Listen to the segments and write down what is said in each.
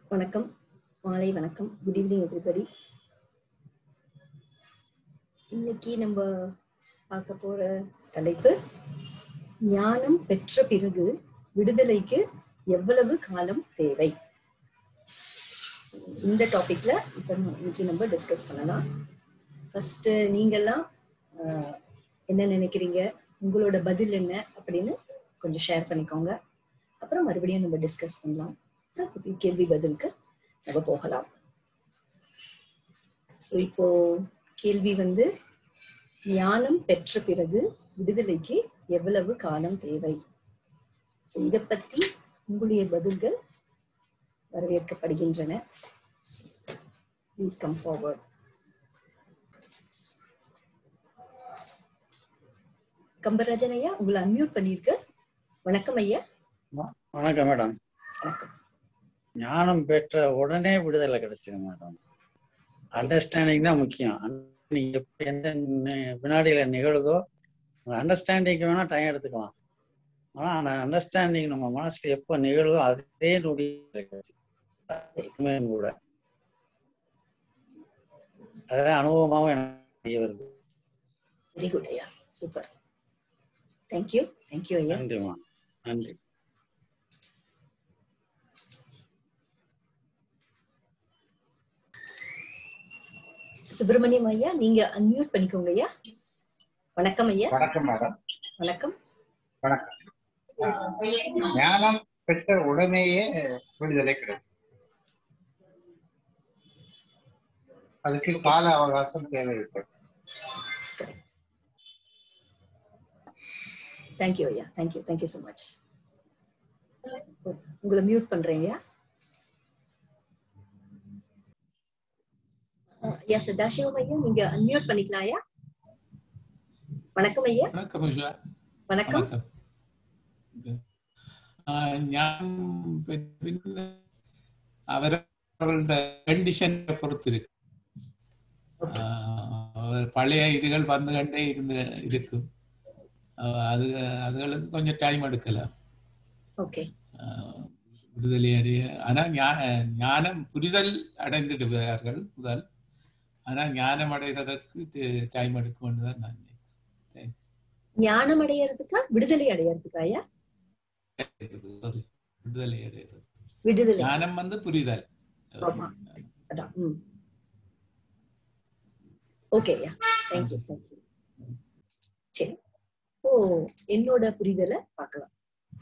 வணக்கம் மாலை வணக்கம் குட் ஈவினிங் எவ்ரிபடி இன்னைக்கு நம்ம பார்க்க போற தலைப்பு ஞானம் பெற்ற பிறகு விடுதலைக்கு எவ்வளவு காலம் தேவை So, இந்த டாபிக்ல இப்ப நம்ம இன்னைக்கு நம்ம டிஸ்கஸ் பண்ணலாம் ஃபர்ஸ்ட் நீங்கெல்லாம் ஆஹ், என்ன நினைக்கிறீங்க உங்களோட பதில் என்ன அப்படின்னு கொஞ்சம் ஷேர் பண்ணிக்கோங்க அப்புறம் மறுபடியும் நம்ம டிஸ்கஸ் பண்ணலாம் அப்புறம் கேள்வி பதிலுக்கு நம்ம போகலாம் ஸோ இப்போ கேள்வி வந்து ஞானம் பெற்ற பிறகு விடுதலைக்கு எவ்வளவு காலம் தேவை ஸோ இதை பத்தி உங்களுடைய பதில்கள் வரவேற்கப்படுகின்றன ப்ளீஸ் கம் ஃபார்வர்ட் கம்பராஜன் ஐயா உங்களை அன்மியூட் பண்ணியிருக்க வணக்கம் ஐயா வணக்கம் மேடம் வணக்கம் ஞானம் பெற்ற உடனே விடுதலை கிடைச்சது மேடம் அண்டர்ஸ்டாண்டிங் தான் முக்கியம் நீங்க எப்ப எந்த நி- வினாடியில நிகழுதோ அண்டர்ஸ்டாண்டிங்க்கு வேணா டைம் எடுத்துக்கலாம் ஆனா அந்த அண்டர்ஸ்டாண்டிங் நம்ம மனசுல எப்ப நிகழுதோ அதே நொடி கிடைச்சு அதுக்குமே கூட அதான் அனுபவமாவும் எனக்கு தெரிய வருது வெரி குட் ஐயா சூப்பர் தேங்க்யூ தேங்க்யூ ஐயா நன்றிமா நன்றி சுப்பிரமணியம் ஐயா நீங்க அன்மியூட் பண்ணிக்கோங்க ஐயா வணக்கம் ஐயா வணக்கம் மேடம் வணக்கம் வணக்கம் ஆஹ் ஞானம் பெற்ற உடனேயே விடுதலை கிடைக்கும் அதுக்கு கால அவகாசம் தேவைப்படும் தேங்க்யூ ஐயா தேங்க்யூ தேங்க்யூ ஸோ மச் உங்களை மியூட் பண்றேன் ஐயா ஐயா சதாசிவம் ஐயா நீங்க அன்மியூட் பண்ணிக்கலாம் ஐயா வணக்கம் ஐயா வணக்கம் உஷா வணக்கம் வணக்கம் ஆஹ் ഞാൻ പിന്നെ അവരവരുടെ കണ്ടീഷനെ பொறுத்து இருக்கு ஆஹ் அவர் பழைய இதுகள் வந்து கண்டே இருந்து இருக்கும் ஆஹ் அது அதுகளுக்கு கொஞ்சம் டைம் எடுக்கலாம் ஓகே ஆஹ் விடுதலை அடைய ஆனா ஞா- ஞானம் புரிதல் அடைந்துடுவார்கள் முதல் ஆனா ஞானம் அடைவதற்கு டைம் எடுக்கும் தான் நான் நினைக்கிறேன் Thanks. ஞானம் அடையறதுக்கா விடுதலை அடையறதுக்கா ஐயா Sorry. விடுதலை அடைகிறது விடுதலை ஞானம் வந்து புரிதல் ஆமா. அதான் ம் ஓகே ஐயா தேங்க்யூ தேங்க்யூ சரி ஓ என்னோட புரிதலை பார்க்கலாம்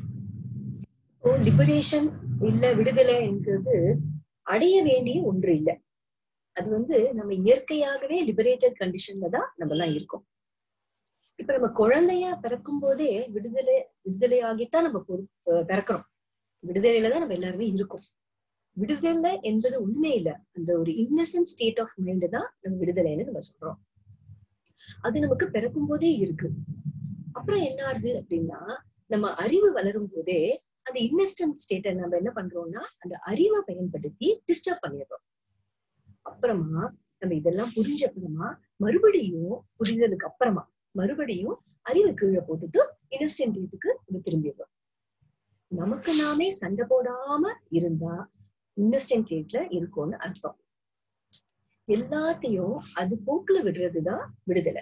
ஓ லிபரேஷன் இல்ல விடுதலைங்கிறது அடைய வேண்டிய ஒன்று இல்லை அது வந்து நம்ம இயற்கையாகவே லிபரேட்டட் கண்டிஷன்ல தான் நம்ம எல்லாம் இருக்கோம் இப்ப நம்ம குழந்தையா பிறக்கும் போதே விடுதலை விடுதலையாகித்தான் நம்ம பொறு- அஹ் பிறக்கிறோம் விடுதலையில தான் நம்ம எல்லாருமே இருக்கோம் விடுதலை என்பது உண்மை இல்ல அந்த ஒரு இன்னசென்ட் ஸ்டேட் ஆஃப் மைண்ட் தான் நம்ம விடுதலைன்னு நம்ம சொல்றோம் அது நமக்கு பிறக்கும் போதே இருக்கு அப்புறம் என்ன ஆகுது அப்படின்னா நம்ம அறிவு வளரும் போதே அந்த இன்னசென்ட் ஸ்டேட்டை நம்ம என்ன பண்றோம்னா அந்த அறிவை பயன்படுத்தி டிஸ்டர்ப் பண்ணிடுறோம் அப்புறமா நம்ம இதெல்லாம் புரிஞ்ச அப்புறமா மறுபடியும் புரிதலுக்கு அப்புறமா மறுபடியும் அறிவை கீழே போட்டுட்டு இன்னஸ்டன்ட் ஸ்டேட்டுக்கு நம்ம திரும்பிடுறோம் நமக்கு நாமே சண்டை போடாம இருந்தா இன்னஸ்டன்ட் ஸ்டேட்ல இருக்கோம்னு அர்த்தம் எல்லாத்தையும் அது போக்குல விடுறதுதான் விடுதலை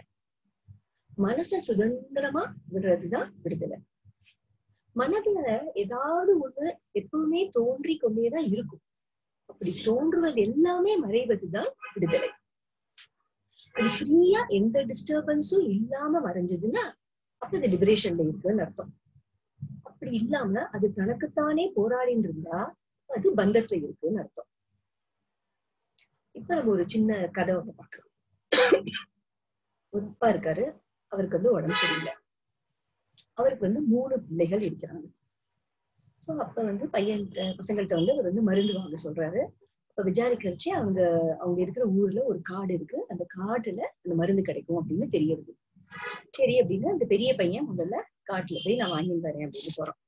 மனச சுதந்திரமா விடுறதுதான் விடுதலை மனதுல ஏதாவது ஒண்ணு எப்பவுமே தோன்றி கொண்டேதான் இருக்கும் அப்படி தோன்றுவது எல்லாமே மறைவதுதான் விடுதலை அது ஃப்ரீயா எந்த டிஸ்டர்பன்ஸும் இல்லாம மறைஞ்சதுன்னா அப்ப அது லிபரேஷன்ல இருக்குன்னு அர்த்தம் அப்படி இல்லாம அது தனக்குத்தானே போராடின்னு இருந்தா அது பந்தத்துல இருக்குன்னு அர்த்தம் இப்ப நம்ம ஒரு சின்ன கதை ஒண்ணு பார்க்கலாம் ஒரு அப்பா இருக்காரு அவருக்கு வந்து உடம்பு சரியில்லை அவருக்கு வந்து மூணு பிள்ளைகள் இருக்கிறாங்க சோ அப்ப வந்து பையன் பசங்கள்கிட்ட வந்து அவர் வந்து மருந்து வாங்க சொல்றாரு அப்ப விசாரிக்கிறச்சு அவங்க அவங்க இருக்கிற ஊர்ல ஒரு காடு இருக்கு அந்த காட்டுல அந்த மருந்து கிடைக்கும் அப்படின்னு தெரியுது சரி அப்படின்னு அந்த பெரிய பையன் முதல்ல காட்டுல போய் நான் வாங்கிட்டு வரேன் அப்படின்னு போறான்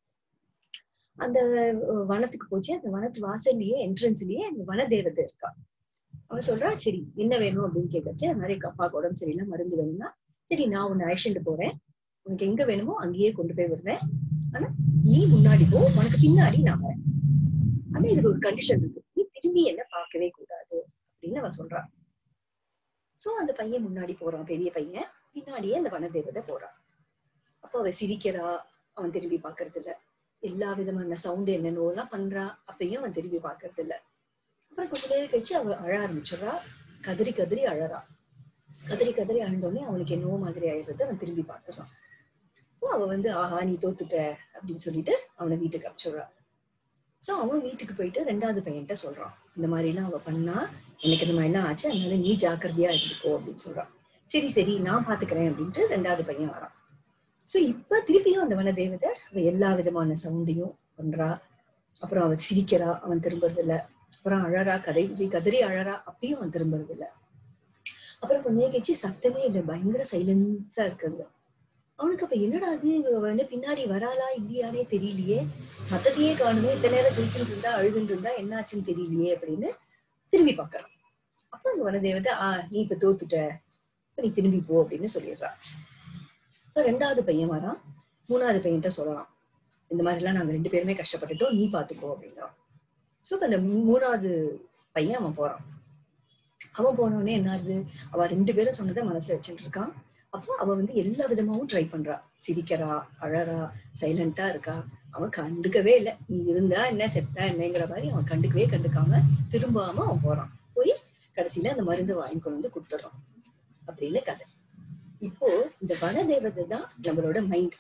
அந்த அஹ், வனத்துக்கு போச்சு அந்த வனத்து வாசல்லயே என்ட்ரன்ஸ்லயே அந்த வன தேவதை இருக்கா அவன் சொல்றா சரி என்ன வேணும் அப்படின்னு கேட்கச்சு அது மாதிரி அப்பாவுக்கு உடம்பு சரியில்லை மருந்து வேணும்னா சரி நான் உன்னை அழைச்சிட்டு போறேன் உனக்கு எங்க வேணுமோ அங்கேயே கொண்டு போய் விடுறேன் ஆனா நீ முன்னாடி போ உனக்கு பின்னாடி நான் வரேன் ஆனா இதுக்கு ஒரு கண்டிஷன் இருக்கு நீ திரும்பி என்ன பார்க்கவே கூடாது அப்படின்னு அவன் சொல்றான் சோ அந்த பையன் முன்னாடி போறான் பெரிய பையன் பின்னாடியே அந்த வனதேவதை போறான் அப்போ அவ சிரிக்கிறா அவன் திரும்பி பாக்குறது இல்ல எல்லா விதமான சவுண்ட் என்னென்னவோ எல்லாம் பண்றா அப்பயும் அவன் திரும்பி பாக்குறது இல்ல அப்புறம் கொஞ்ச நேரம் கழிச்சு அவ அழ ஆரம்பிச்சிடுறா கதறி கதறி அழறா கதறி கதறி அழுந்தோடனே அவனுக்கு என்னவோ மாதிரி ஆயிடுறது அவன் திரும்பி பாத்துறான் அப்போ அவ வந்து ஆஹா நீ தோத்துட்ட அப்படின்னு சொல்லிட்டு அவனை வீட்டுக்கு அனுப்பிச்சுடுறா சோ அவன் வீட்டுக்கு போயிட்டு ரெண்டாவது பையன்கிட்ட சொல்றான் இந்த மாதிரி எல்லாம் அவ பண்ணா எனக்கு இந்த மாதிரி எல்லாம் ஆச்சு அதனால நீ ஜாக்கிரதையா இருந்துக்கோ அப்படின்னு சொல்றான் சரி சரி நான் பாத்துக்கிறேன் அப்படின்ட்டு ரெண்டாவது பையன் வரான் சோ இப்ப திருப்பியும் அந்த வனதேவதை அவ எல்லா விதமான சவுண்டையும் பண்றா அப்புறம் அவ சிரிக்கிறா அவன் திரும்புறது இல்ல அப்புறம் அழறா கதறி கதறி அழறா அப்பயும் அவன் திரும்புறது இல்ல அப்புறம் கொஞ்ச நேரம் கழிச்சு சத்தமே இல்லை பயங்கர சைலன்ஸா இருக்குங்க அவனுக்கு அப்ப என்னடா அது இவ வந்து பின்னாடி வராளா இல்லையானே தெரியலையே சத்தத்தையே காணுமே இத்தனை நேரம் சிரிச்சுட்டு இருந்தா அழுதுட்டு இருந்தா என்னாச்சுன்னு தெரியலையே அப்படின்னு திரும்பி பாக்குறான் அப்ப அந்த வனதேவதை ஆஹ் நீ இப்ப தோத்துட்ட இப்ப நீ திரும்பி போ அப்படின்னு சொல்லிடுறா இப்ப ரெண்டாவது பையன் வரான் மூணாவது பையன்கிட்ட சொல்லலாம் இந்த மாதிரி எல்லாம் நாங்க ரெண்டு பேருமே கஷ்டப்பட்டுட்டோம் நீ பாத்துக்கோ அப்படிங்கிறான் சோ இப்ப அந்த மூ- மூணாவது பையன் அவன் போறான் அவன் போன உடனே என்ன ஆகுது அவ ரெண்டு பேரும் சொன்னதை மனசுல வச்சுட்டு இருக்கான் அப்போ அவ வந்து எல்லா விதமாவும் ட்ரை பண்றா சிரிக்கிறா அழறா சைலண்டா இருக்கா அவன் கண்டுக்கவே இல்லை நீ இருந்தா என்ன செத்தா என்னங்கிற மாதிரி அவன் கண்டுக்கவே கண்டுக்காம திரும்பாம அவன் போறான் போய் கடைசியில அந்த மருந்து வாங்கி கொண்டு வந்து கொடுத்துட்றான் அப்படின்னு கதை இப்போ இந்த வனதேவதை தான் நம்மளோட மைண்ட்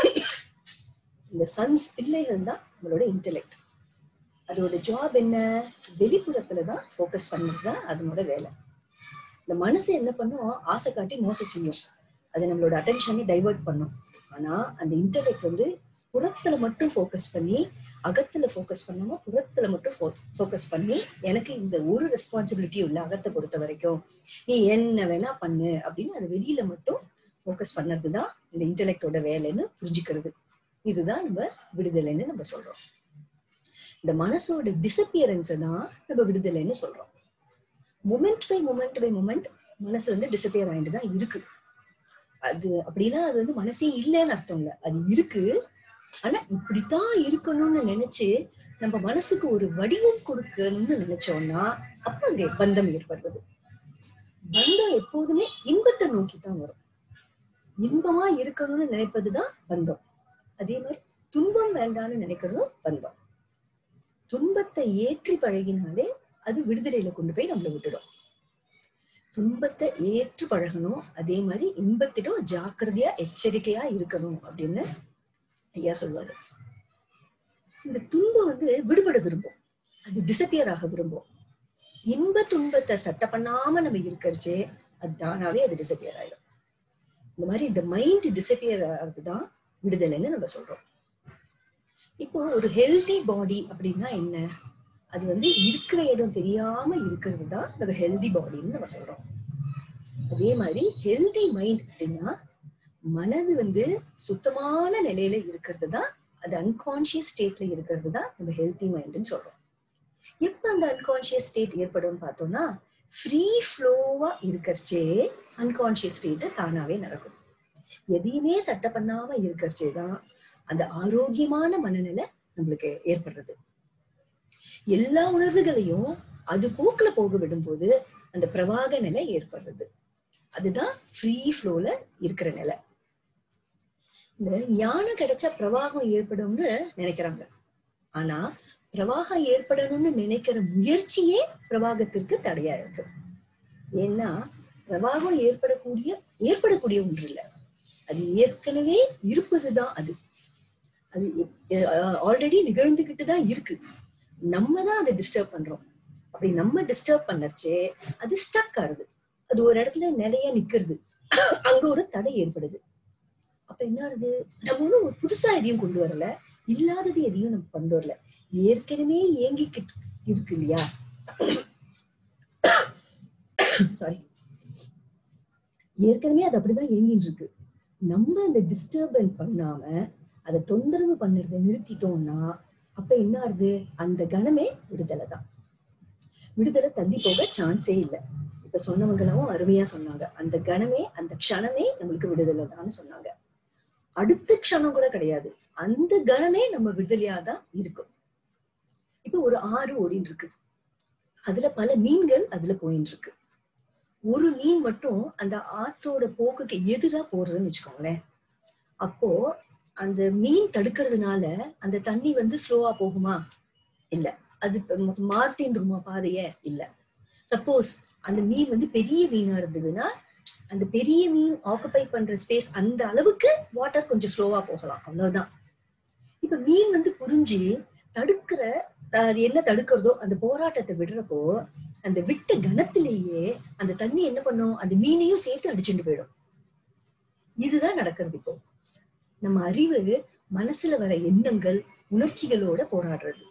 இந்த சன்ஸ் பிள்ளைகள் தான் நம்மளோட இன்டெலெக்ட் அதோட ஜாப் என்ன வெளிப்புறத்துல தான் ஃபோக்கஸ் பண்ணது தான் அதனோட வேலை இந்த மனசு என்ன பண்ணும் ஆசை காட்டி மோசம் செய்யும் அது நம்மளோட அட்டென்ஷனை டைவர்ட் பண்ணும் ஆனா அந்த இன்டெலெக்ட் வந்து புறத்துல மட்டும் ஃபோக்கஸ் பண்ணி அகத்துல ஃபோக்கஸ் பண்ணாம புறத்துல மட்டும் ஃபோக்கஸ் பண்ணி எனக்கு இந்த ஒரு ரெஸ்பான்சிபிலிட்டி உள்ள அகத்தை பொறுத்த வரைக்கும் நீ என்ன வேணா பண்ணு அப்படின்னு அது வெளியில மட்டும் ஃபோக்கஸ் பண்ணது தான் இந்த இன்டெலெக்டோட வேலைன்னு புரிஞ்சுக்கிறது இதுதான் நம்ம விடுதலைன்னு நம்ம சொல்றோம் இந்த மனசோட டிசப்பியரன்ஸை தான் நம்ம விடுதலைன்னு சொல்றோம் moment by moment by moment மனசு வந்து டிசப்பியர் ஆயிட்டு தான் இருக்கு அது அப்படின்னா அது வந்து மனசே இல்லைன்னு அர்த்தம் இல்ல அது இருக்கு ஆனா இப்படித்தான் இருக்கணும்னு நினைச்சு நம்ம மனசுக்கு ஒரு வடிவம் கொடுக்கணும்னு நினைச்சோம்னா அப்ப அங்க பந்தம் ஏற்படுறது பந்தம் எப்போதுமே இன்பத்தை நோக்கி தான் வரும் இன்பமா இருக்கணும்னு நினைப்பதுதான் பந்தம் அதே மாதிரி துன்பம் வேண்டாம்னு நினைக்கிறதும் பந்தம் துன்பத்தை ஏற்றி பழகினாலே அது விடுதலையில கொண்டு போய் நம்மள விட்டுடும் துன்பத்தை ஏற்று பழகணும் அதே மாதிரி இன்பத்திடம் ஜாக்கிரதையா எச்சரிக்கையா இருக்கணும் அப்படின்னு ஐயா சொல்லுவாரு இந்த துன்பம் வந்து விடுபட விரும்பும் அது டிசப்பியர் ஆக விரும்பும் இன்ப துன்பத்தை சட்டை பண்ணாம நம்ம இருக்கிறச்சே அது தானாவே அது டிசப்பியர் ஆயிடும் இந்த மாதிரி இந்த மைண்ட் டிசப்பியர் ஆகுதுதான் விடுதலைன்னு நம்ம சொல்றோம் இப்போ ஒரு ஹெல்தி பாடி அப்படின்னா என்ன அது வந்து இருக்கிற இடம் தெரியாம இருக்கிறது தான் நம்ம ஹெல்தி பாடின்னு நம்ம சொல்றோம் அதே மாதிரி ஹெல்தி மைண்ட் அப்படின்னா மனது வந்து சுத்தமான நிலையில இருக்கிறது தான் அது அன்கான்சியஸ் ஸ்டேட்ல இருக்கிறது தான் நம்ம ஹெல்தி மைண்ட்னு சொல்றோம் எப்ப அந்த அன்கான்சியஸ் ஸ்டேட் ஏற்படும் பார்த்தோம்னா ஃப்ரீ ஃப்ளோவா இருக்கிறச்சே அன்கான்சியஸ் ஸ்டேட் தானாவே நடக்கும் எதையுமே சட்டை பண்ணாம இருக்கிறச்சே தான் அந்த ஆரோக்கியமான மனநிலை நம்மளுக்கு ஏற்படுறது எல்லா உணர்வுகளையும் அது போக்குல போக விடும்போது அந்த பிரவாக நிலை ஏற்படுறது அதுதான் ஃப்ரீ ஃப்ளோல இருக்கிற நிலை இந்த ஞானம் கிடைச்சா பிரவாகம் ஏற்படும்னு நினைக்கிறாங்க ஆனா பிரவாகம் ஏற்படணும்னு நினைக்கிற முயற்சியே பிரவாகத்திற்கு தடையா இருக்கு ஏன்னா பிரவாகம் ஏற்படக்கூடிய ஏற்படக்கூடிய ஒன்று இல்ல அது ஏற்கனவே இருப்பதுதான் அது அது ஆல்ரெடி நிகழ்ந்துகிட்டு தான் இருக்கு நம்ம தான் அதை டிஸ்டர்ப் பண்றோம் அப்படி நம்ம டிஸ்டர்ப் பண்ணச்சே அது ஸ்டக் ஆகுது அது ஒரு இடத்துல நிலையா நிக்கிறது அங்க ஒரு தடை ஏற்படுது அப்ப என்ன ஆகுது நம்ம ஒண்ணும் ஒரு புதுசா எதையும் கொண்டு வரல இல்லாதது எதையும் நம்ம கொண்டு வரல ஏற்கனவே இயங்கிக்கிட்டு இருக்கு இல்லையா சாரி ஏற்கனவே அது அப்படிதான் இயங்கிட்டு இருக்கு நம்ம அந்த டிஸ்டர்பன் பண்ணாம அதை தொந்தரவு பண்ணுறதை நிறுத்திட்டோம்னா அப்ப என்ன ஆகுது அந்த கணமே விடுதலை தான் விடுதலை தள்ளி போக சான்ஸே இல்லை இப்ப சொன்னவங்களும் அருமையா சொன்னாங்க அந்த கணமே அந்த க்ஷணமே நம்மளுக்கு விடுதலை தான் சொன்னாங்க அடுத்த க்ஷணம் கூட கிடையாது அந்த கணமே நம்ம விடுதலையா தான் இருக்கும் இப்ப இப்ப ஒரு ஆறு ஓடின்னு இருக்கு அதுல பல மீன்கள் அதுல போயின்னு இருக்கு ஒரு மீன் மட்டும் அந்த ஆத்தோட போக்குக்கு எதிரா போறதுன்னு வச்சுக்கோங்களேன் அப்போ அந்த மீன் தடுக்கிறதுனால அந்த தண்ணி வந்து ஸ்லோவா போகுமா இல்ல அது ம- மாத்தின்றுமா பாதைய இல்ல சப்போஸ் அந்த மீன் வந்து பெரிய மீனா இருந்ததுன்னா அந்த பெரிய மீன் ஆக்குபை பண்ற ஸ்பேஸ் அந்த அளவுக்கு வாட்டர் கொஞ்சம் ஸ்லோவா போகலாம் அவ்வளவுதான் இப்ப மீன் வந்து புரிஞ்சு தடுக்கிற அஹ், அது என்ன தடுக்கிறதோ அந்த போராட்டத்தை விடுறப்போ அந்த விட்ட கணத்திலேயே அந்த தண்ணி என்ன பண்ணும் அந்த மீனையும் சேர்த்து அடிச்சுட்டு போயிடும் இதுதான் நடக்கிறது இப்போ நம்ம அறிவு மனசுல வர எண்ணங்கள் உணர்ச்சிகளோட போராடுறது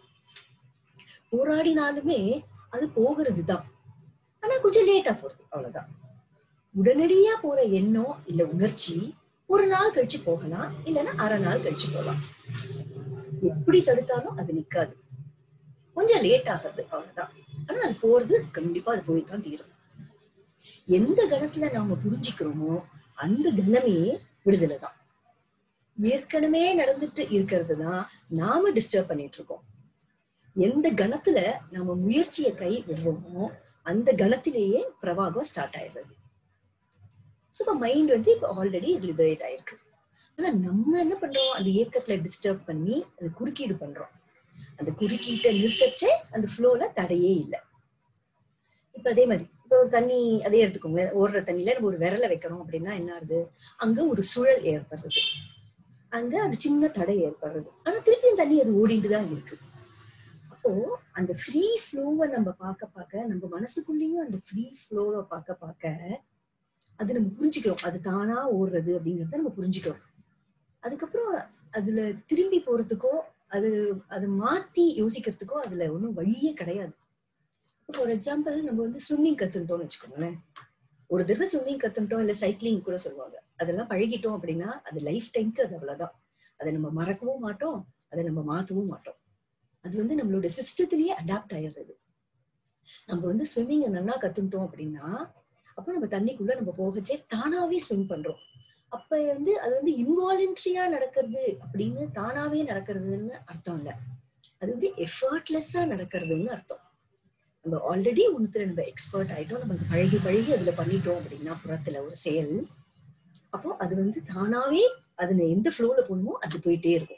போராடினாலுமே அது போகிறது தான் ஆனா கொஞ்சம் லேட்டா போறது அவ்வளவுதான் உடனடியா போற எண்ணம் இல்ல உணர்ச்சி ஒரு நாள் கழிச்சு போகலாம் இல்லைன்னா அரை நாள் கழிச்சு போகலாம் எப்படி தடுத்தாலும் அது நிக்காது கொஞ்சம் லேட் ஆகுறது அவ்வளவுதான் ஆனா அது போறது கண்டிப்பா அது போய்தான் தீரும் எந்த கணத்துல நாம புரிஞ்சுக்கிறோமோ அந்த கணமே விடுதலை தான் ஏற்கனவே நடந்துட்டு இருக்கிறது தான் நாம டிஸ்டர்ப் பண்ணிட்டு இருக்கோம் எந்த கணத்துல நாம முயற்சியை கை விடுறோமோ அந்த கணத்திலேயே பிரவாகம் ஸ்டார்ட் ஆயிடுறது ஸோ இப்போ மைண்ட் வந்து இப்போ ஆல்ரெடி லிபரேட் ஆயிருக்கு ஆனா நம்ம என்ன பண்றோம் அந்த இயக்கத்துல டிஸ்டர்ப் பண்ணி அது குறுக்கீடு பண்றோம் அந்த குறுக்கீட்டை நிறுத்தரிச்சே அந்த ஃப்ளோல தடையே இல்லை இப்ப அதே மாதிரி இப்ப ஒரு தண்ணி அதே எடுத்துக்கோங்களேன் ஓடுற தண்ணியில நம்ம ஒரு விரலை வைக்கிறோம் அப்படின்னா என்ன ஆகுது அங்க ஒரு சுழல் ஏற்படுறது அங்க அது சின்ன தடை ஏற்படுறது ஆனா திருப்பியும் தண்ணி அது ஓடிட்டு தான் இருக்கு அப்போ அந்த ஃப்ரீ ஃப்ளோவை நம்ம பார்க்க பார்க்க நம்ம மனசுக்குள்ளேயும் அந்த ஃப்ரீ ஃப்ளோவை பார்க்க பார்க்க அது நம்ம புரிஞ்சுக்கிறோம் அது தானா ஓடுறது அப்படிங்கறத நம்ம புரிஞ்சுக்கிறோம் அதுக்கப்புறம் அதுல திரும்பி போறதுக்கோ அது அதை மாத்தி யோசிக்கிறதுக்கோ அதுல ஒன்றும் வழியே கிடையாது ஃபார் எக்ஸாம்பிள் நம்ம வந்து ஸ்விம்மிங் கத்துக்கிட்டோம்னு வச்சுக்கோங்களேன் ஒரு தடவை ஸ்விம்மிங் கத்துக்கிட்டோம் இல்ல சைக்கிளிங் கூட சொல்லுவாங்க அதெல்லாம் பழகிட்டோம் அப்படின்னா அது லைஃப் டைம்க்கு அது அவ்வளவுதான் அதை நம்ம மறக்கவும் மாட்டோம் அதை நம்ம மாத்தவும் மாட்டோம் அது வந்து நம்மளோட சிஸ்டத்திலேயே அடாப்ட் ஆயிடுறது நம்ம வந்து ஸ்விம்மிங் நல்லா கத்துக்கிட்டோம் அப்படின்னா அப்போ நம்ம தண்ணிக்குள்ள நம்ம போகச்சே தானாவே ஸ்விம் பண்றோம் அப்ப வந்து அது வந்து இன்வாலன்ட்ரியா நடக்கிறது அப்படின்னு தானாவே நடக்கிறதுன்னு அர்த்தம் இல்ல அது வந்து எஃபர்ட்லெஸ்ஸா நடக்கிறதுன்னு அர்த்தம் நம்ம ஆல்ரெடி ஒண்ணுத்துல நம்ம எக்ஸ்பர்ட் ஆயிட்டோம் நம்ம அது பழகி பழகி அதுல பண்ணிட்டோம் அப்படின்னா புறத்துல ஒரு செயல் அப்போ அது வந்து தானாவே அதுல எந்த ஃப்ளோல போகணுமோ அது போயிட்டே இருக்கும்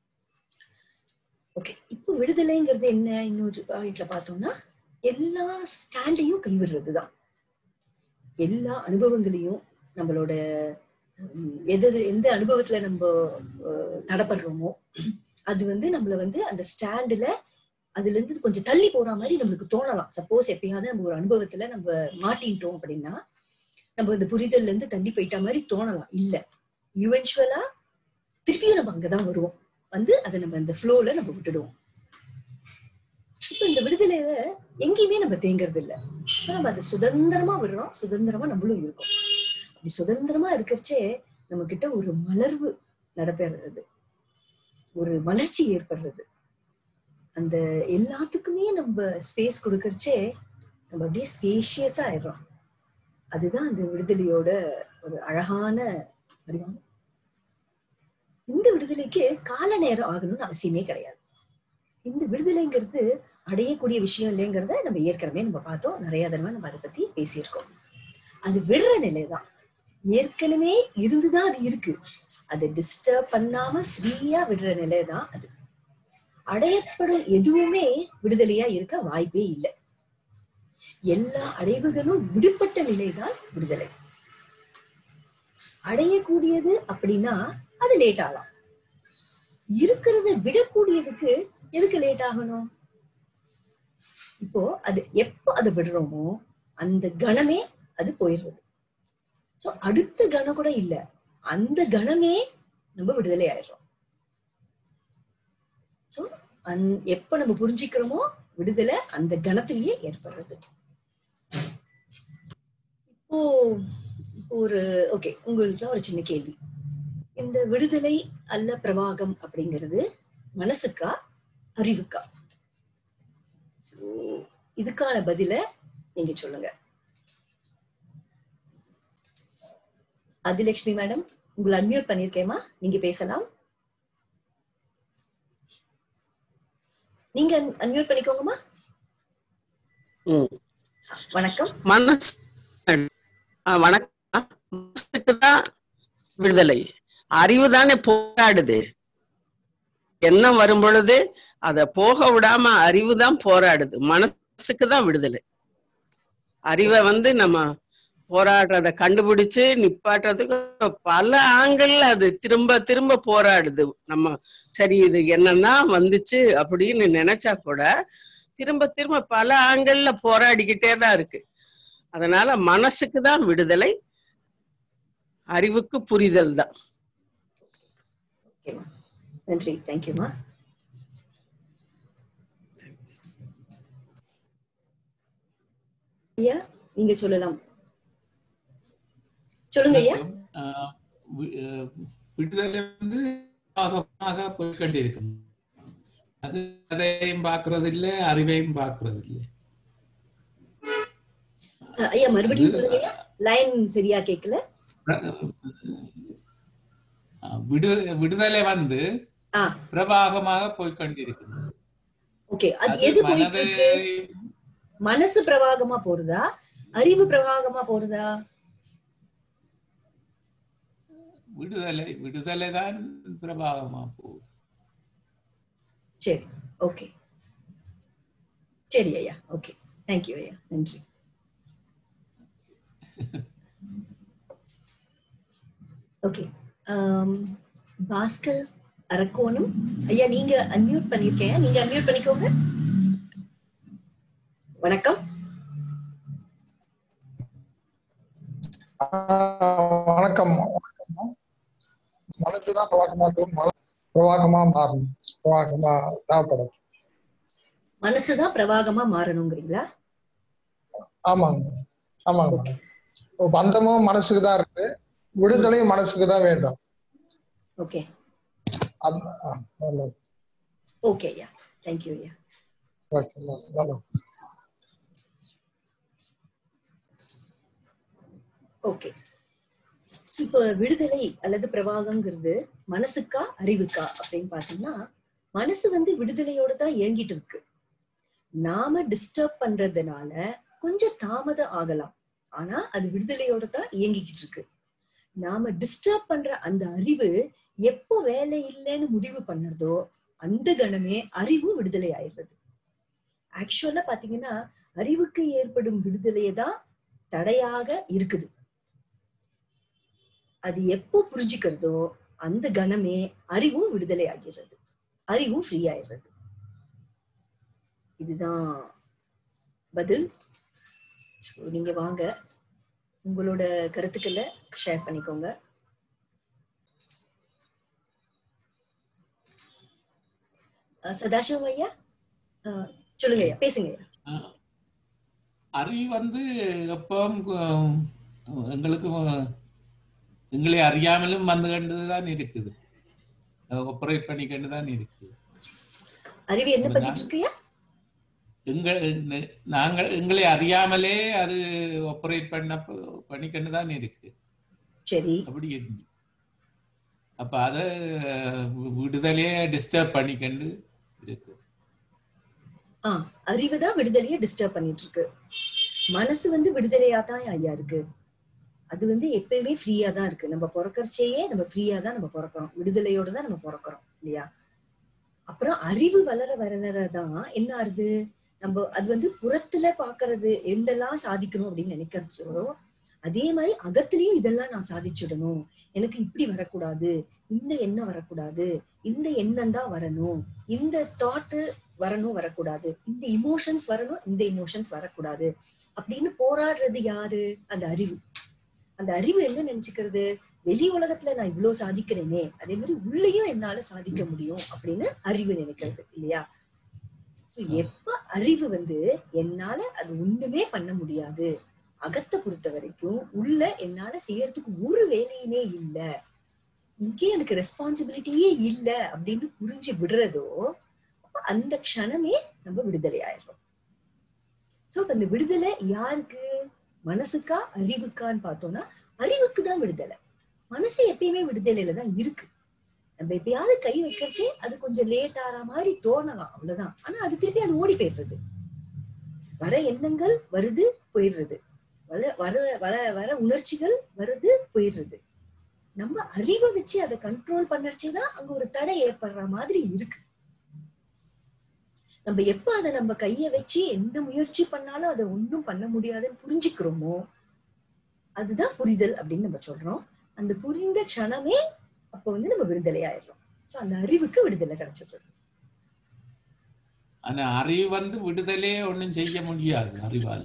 ஓகே இப்போ விடுதலைங்கிறது என்ன இன்னொரு பாயிண்ட்ல பார்த்தோம்னா எல்லா ஸ்டாண்டையும் கைவிடுறதுதான் எல்லா அனுபவங்களையும் நம்மளோட உம், எது எந்த அனுபவத்துல நம்ம அஹ், தடப்படுறோமோ அது வந்து நம்மள வந்து அந்த ஸ்டாண்டுல அதுல இருந்து கொஞ்சம் தள்ளி போற மாதிரி நம்மளுக்கு தோணலாம் சப்போஸ் எப்பயாவது நம்ம ஒரு அனுபவத்துல நம்ம மாட்டின்ட்டோம் அப்படின்னா நம்ம இந்த புரிதல்ல இருந்து தள்ளி போயிட்ட மாதிரி தோணலாம் இல்ல யுவென்ச்சுவலா திருப்பியும் நம்ம அங்கதான் வருவோம் வந்து அதை நம்ம அந்த ஃப்ளோல நம்ம விட்டுடுவோம் இப்ப இந்த விடுதலையில எங்கேயுமே நம்ம தேங்குறது இல்ல So, நம்ம அதை சுதந்திரமா விடுறோம் சுதந்திரமா நம்மளும் இருக்கோம் அப்படி சுதந்திரமா இருக்கிறச்சே நம்ம கிட்ட ஒரு மலர்வு நடைபெறுறது ஒரு மலர்ச்சி ஏற்படுறது அந்த எல்லாத்துக்குமே நம்ம ஸ்பேஸ் கொடுக்கறச்சே நம்ம அப்படியே ஸ்பேஷியஸா ஆயிடுறோம் அதுதான் அந்த விடுதலையோட ஒரு அழகான அறிவான இந்த விடுதலைக்கு கால நேரம் ஆகணும்னு அவசியமே கிடையாது இந்த விடுதலைங்கிறது அடையக்கூடிய விஷயம் இல்லைங்கிறத நம்ம ஏற்கனவே நம்ம பார்த்தோம் நிறைய தடவை நம்ம அதை பத்தி பேசியிருக்கோம் அது விடுற நிலைதான் ஏற்கனவே இருந்துதான் அது இருக்கு அதை டிஸ்டர்ப் பண்ணாம ஃப்ரீயா விடுற நிலைதான் அது அடையப்படும் எதுவுமே விடுதலையா இருக்க வாய்ப்பே இல்லை எல்லா அடைவுகளும் விடுபட்ட நிலைதான் விடுதலை அடையக்கூடியது அப்படின்னா அது லேட் ஆகலாம் இருக்கிறத விடக்கூடியதுக்கு எதுக்கு லேட் ஆகணும் இப்போ அது எப்போ அதை விடுறோமோ அந்த கணமே அது போயிடுறது சோ அடுத்த கணம் கூட இல்ல அந்த கணமே நம்ம விடுதலை ஆயிடுறோம் சோ அந் எப்ப நம்ம புரிஞ்சுக்கிறோமோ விடுதலை அந்த கணத்திலேயே ஏற்படுறது இப்போ இப்போ ஒரு ஓகே உங்களுக்கு ஒரு சின்ன கேள்வி இந்த விடுதலை அல்ல பிரவாகம் அப்படிங்கிறது மனசுக்கா அறிவுக்கா So, இதுக்கான பதில நீங்க சொல்லுங்க அதிலட்சுமி மேடம் உங்களை அன்மியூட் பண்ணிருக்கேமா நீங்க பேசலாம் நீங்க அன்மியூட் பண்ணிக்கோங்கம்மா ம். வணக்கம் மனசு ஆ, வணக்கம் மனசுக்கு தான் விடுதலை அறிவு தானே போராடுது எண்ணம் வரும் பொழுது அத போக விடாம அறிவு தான் போராடுது மனசுக்கு தான் விடுதலை அறிவை வந்து நம்ம போராடுறத கண்டுபிடிச்சு நிப்பாட்டுறதுக்கு பல ஆண்கள் அது திரும்ப திரும்ப போராடுது நம்ம சரி இது என்னன்னா வந்துச்சு அப்படின்னு நினைச்சா கூட திரும்ப திரும்ப பல ஆண்கள்ல போராடிக்கிட்டே தான் இருக்கு அதனால மனசுக்கு தான் விடுதலை அறிவுக்கு புரிதல் தான் ஓகேம்மா நன்றி தேங்க்யூமா ஐயா நீங்க சொல்லலாம் சொல்லுங்க ஐயா ஆஹ் வி- அஹ் விடுதலை வந்து பாகமாக போய்கொண்டிருக்கு அது அதையும் பார்க்கறது இல்லை அறிவையும் பார்க்கறது இல்லை அஹ் ஐயா மறுபடியும் அது- சொல்லுங்க ஐயா லைன் சரியா கேட்கல ஆஹ் விடு விடுதலை வந்து ஆ பிரபாகமாக போய்கொண்டிருக்கிறது ஓகே அது அது எது போயிட்டு மனதை இருக்கு மனசு பிரவாகமா போறதா அறிவு பிரவாகமா போறதா விடுதலை விடுதலை தான் பிரபாகமா போகுது சரி ஓகே சரி ஐயா ஓகே தேங்க்யூ ஐயா நன்றி ஓகே பாஸ்கர் அரக்கோணம் ஐயா நீங்க அன்மியூட் பண்ணிருக்கேன் நீங்க அன்மியூட் பண்ணிக்கோங்க வணக்கம் ஆஹ் வணக்கம் வணக்கம் மனதுதான் பிரவாகமாக்கும் மன பிரவாகமா மாறும் பிரவாகமா தேவைப்படும் மனசுதான் பிரவாகமா மாறணுங்கிறீங்களா ஆமாங்க ஆமாங்க ஓகே பந்தமும் மனசுக்கு தான் இருக்கு விடுதலையும் மனசுக்கு தான் வேண்டும் ஓகே அது ஆ, நல்லது. ஓகே ஐயா தேங்க்யூ ஐயா ஓகே, நல்லது, நல்லது. ஓகே இப்போ விடுதலை அல்லது பிரவாகங்கிறது மனசுக்கா அறிவுக்கா அப்படின்னு பாத்தீங்கன்னா மனசு வந்து விடுதலையோட தான் இயங்கிட்டு இருக்கு நாம டிஸ்டர்ப் பண்றதுனால கொஞ்சம் தாமதம் ஆகலாம் ஆனா அது விடுதலையோட தான் இயங்கிக்கிட்டு இருக்கு நாம டிஸ்டர்ப் பண்ற அந்த அறிவு எப்போ வேலை இல்லைன்னு முடிவு பண்ணுறதோ அந்த கணமே அறிவும் விடுதலை ஆயிடுறது ஆக்சுவலா பாத்தீங்கன்னா அறிவுக்கு ஏற்படும் விடுதலையை தான் தடையாக இருக்குது அது எப்போ புரிஞ்சுக்கிறதோ அந்த கணமே அறிவும் விடுதலை ஆகிறது அறிவும் ஃப்ரீ ஆயிடுறது இதுதான் பதில் So, நீங்க வாங்க உங்களோட கருத்துக்களை ஷேர் பண்ணிக்கோங்க அஹ் சதாசிவம் ஐயா அஹ் சொல்லுங்க ஐயா பேசுங்க ஐயா ஆஹ் அறிவு வந்து எப்பவும் கு- எங்களுக்கு எங்களை அறியாமலும் வந்து கொண்டு தான் இருக்குது ஆப்ரேட் பண்ணிக்கொண்டு தான் இருக்குது அறிவு என்ன பண்ணிட்டு இருக்கியா எங்கள் நெ- நாங்கள் எங்களை அறியாமலே அது ஆப்ரேட் பண்ண பண்ணிக்கொண்டு தான் இருக்கு சரி அப்படி இருந்து அப்ப அதை விடுதலையே டிஸ்டர்ப் பண்ணிக்கொண்டு இருக்கு ஆ அறிவு தான் விடுதலையை டிஸ்டர்ப் பண்ணிட்டு இருக்கு மனசு வந்து விடுதலையா தான் ஐயா இருக்கு அது வந்து எப்பயுமே ஃப்ரீயா தான் இருக்கு நம்ம பிறக்கறச்சேயே நம்ம ஃப்ரீயா தான் நம்ம பிறக்கிறோம் விடுதலையோட தான் நம்ம பிறக்கிறோம் இல்லையா அப்புறம் அறிவு வளர வளர தான் என்ன ஆறுது நம்ம அது வந்து புறத்துல பாக்குறது எந்தெல்லாம் சாதிக்கணும் அப்படின்னு நினைக்கிறச்சோ அதே மாதிரி அகத்திலயும் இதெல்லாம் நான் சாதிச்சிடணும் எனக்கு இப்படி வரக்கூடாது இந்த எண்ணம் வரக்கூடாது இந்த எண்ணம் தான் வரணும் இந்த தாட்டு வரணும் வரக்கூடாது இந்த இமோஷன்ஸ் வரணும் இந்த இமோஷன்ஸ் வரக்கூடாது அப்படின்னு போராடுறது யாரு அந்த அறிவு அந்த அறிவு என்ன நினைச்சுக்கிறது வெளி உலகத்துல நான் இவ்வளவு சாதிக்கிறேனே அதே மாதிரி உள்ளேயும் என்னால சாதிக்க முடியும் அப்படின்னு அறிவு நினைக்கிறது இல்லையா சோ எப்ப அறிவு வந்து என்னால அது ஒண்ணுமே பண்ண முடியாது அகத்தை பொறுத்த வரைக்கும் உள்ள என்னால செய்யறதுக்கு ஒரு வேலையுமே இல்ல இங்கே எனக்கு ரெஸ்பான்சிபிலிட்டியே இல்ல அப்படின்னு புரிஞ்சு விடுறதோ அப்ப அந்த க்ஷணமே நம்ம விடுதலை ஆயிடுறோம் சோ அப்ப இந்த விடுதலை யாருக்கு மனசுக்கா அறிவுக்கான்னு பார்த்தோம்னா அறிவுக்கு தான் விடுதலை மனசு எப்பயுமே விடுதலையில தான் இருக்கு நம்ம எப்பயாவது கை வைக்கிறச்சே அது கொஞ்சம் லேட் ஆற மாதிரி தோணலாம் அவ்வளவுதான் ஆனா அது திருப்பி அது ஓடி போயிடுறது வர எண்ணங்கள் வருது போயிடுறது வர வர வர வர உணர்ச்சிகள் வருது போயிடுறது நம்ம அறிவை வச்சு அதை கண்ட்ரோல் பண்ணச்சுதான் அங்க ஒரு தடை ஏற்படுற மாதிரி இருக்கு நம்ம எப்ப அதை நம்ம கைய வச்சு எந்த முயற்சி பண்ணாலும் அதை ஒண்ணும் பண்ண முடியாதுன்னு புரிஞ்சுக்கிறோமோ அதுதான் புரிதல் அப்படின்னு நம்ம சொல்றோம் அந்த புரிந்த க்ஷணமே அப்ப வந்து நம்ம விடுதலை ஆயிடுறோம் சோ அந்த அறிவுக்கு விடுதலை கிடைச்சிடுறது ஆனா அறிவு வந்து விடுதலையே ஒண்ணும் செய்ய முடியாது அறிவால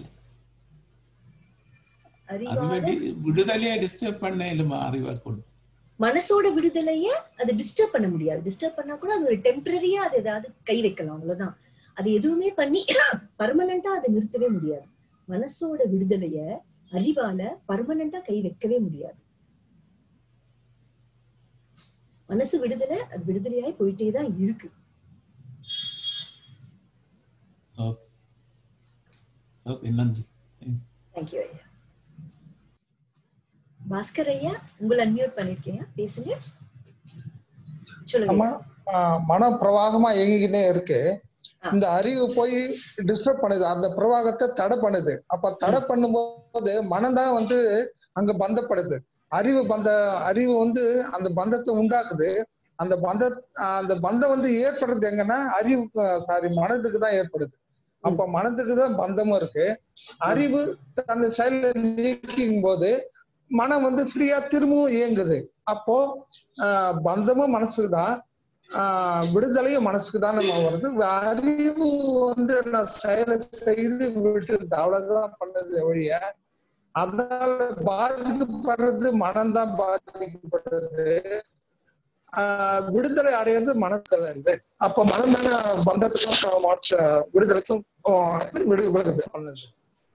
அது அறிவால விடு- விடுதலையை டிஸ்டர்ப் பண்ண இல்லமா அறிவை கொண்டு மனசோட விடுதலைய அது டிஸ்டர்ப் பண்ண முடியாது டிஸ்டர்ப் பண்ணா கூட அது ஒரு டெம்பரரியா அது ஏதாவது கை வைக்கலாம் அவ்வளவுதான் அது எதுவுமே பண்ணி பர்மனண்டா அதை நிறுத்தவே முடியாது மனசோட விடுதலைய அறிவால பர்மனண்டா கை வைக்கவே முடியாது மனசு விடுதலை அது விடுதலையாய் போயிட்டே தான் இருக்கு ஓகே ஓகே நன்றி தேங்க்ஸ் தேங்க்யூ ஐயா பாஸ்கர் ஐயா உங்களை அன்மியூட் பண்ணிருக்கீங்க பேசுங்க சொல்லுங்க நம்ம ஆஹ், மன பிரவாகமா இயங்கிக்கிட்டே இருக்கு ஆ. இந்த அறிவு போய் டிஸ்டர்ப் பண்ணுது அந்த பிரவாகத்தை தடை பண்ணுது அப்ப தடை பண்ணும்போது மனம்தான் வந்து அங்க பந்தப்படுது அறிவு பந்த அறிவு வந்து அந்த பந்தத்தை உண்டாக்குது அந்த பந்த ஆஹ், அந்த பந்தம் வந்து ஏற்படுறது எங்கன்னா அறிவுக்கு சாரி மனதுக்கு தான் ஏற்படுது அப்ப மனதுக்கு தான் பந்தமும் இருக்கு அறிவு தன் செயலை நீக்கும் போது மனம் வந்து ஃப்ரீயா திரும்பவும் இயங்குது அப்போ ஆஹ் பந்தமும் மனசுக்கு தான் ஆஹ் விடுதலையும் மனசுக்கு தான் நம்ம வருது அறிவு வந்து நான் செயலை செய்து விட்டுருது அவ்வளவுதான் பண்ணது ஒழிய அதனால பாதிக்கப்படுறது மனம்தான் பாதிக்கப்படுறது ஆஹ் விடுதலை அடையிறது மனத்துல இருந்து அப்ப மனம் தானே பந்தத்துக்கும் மாற்ற விடுதலைக்கும் ஆஹ் விடு விலகுது அவ்வளவுதான்.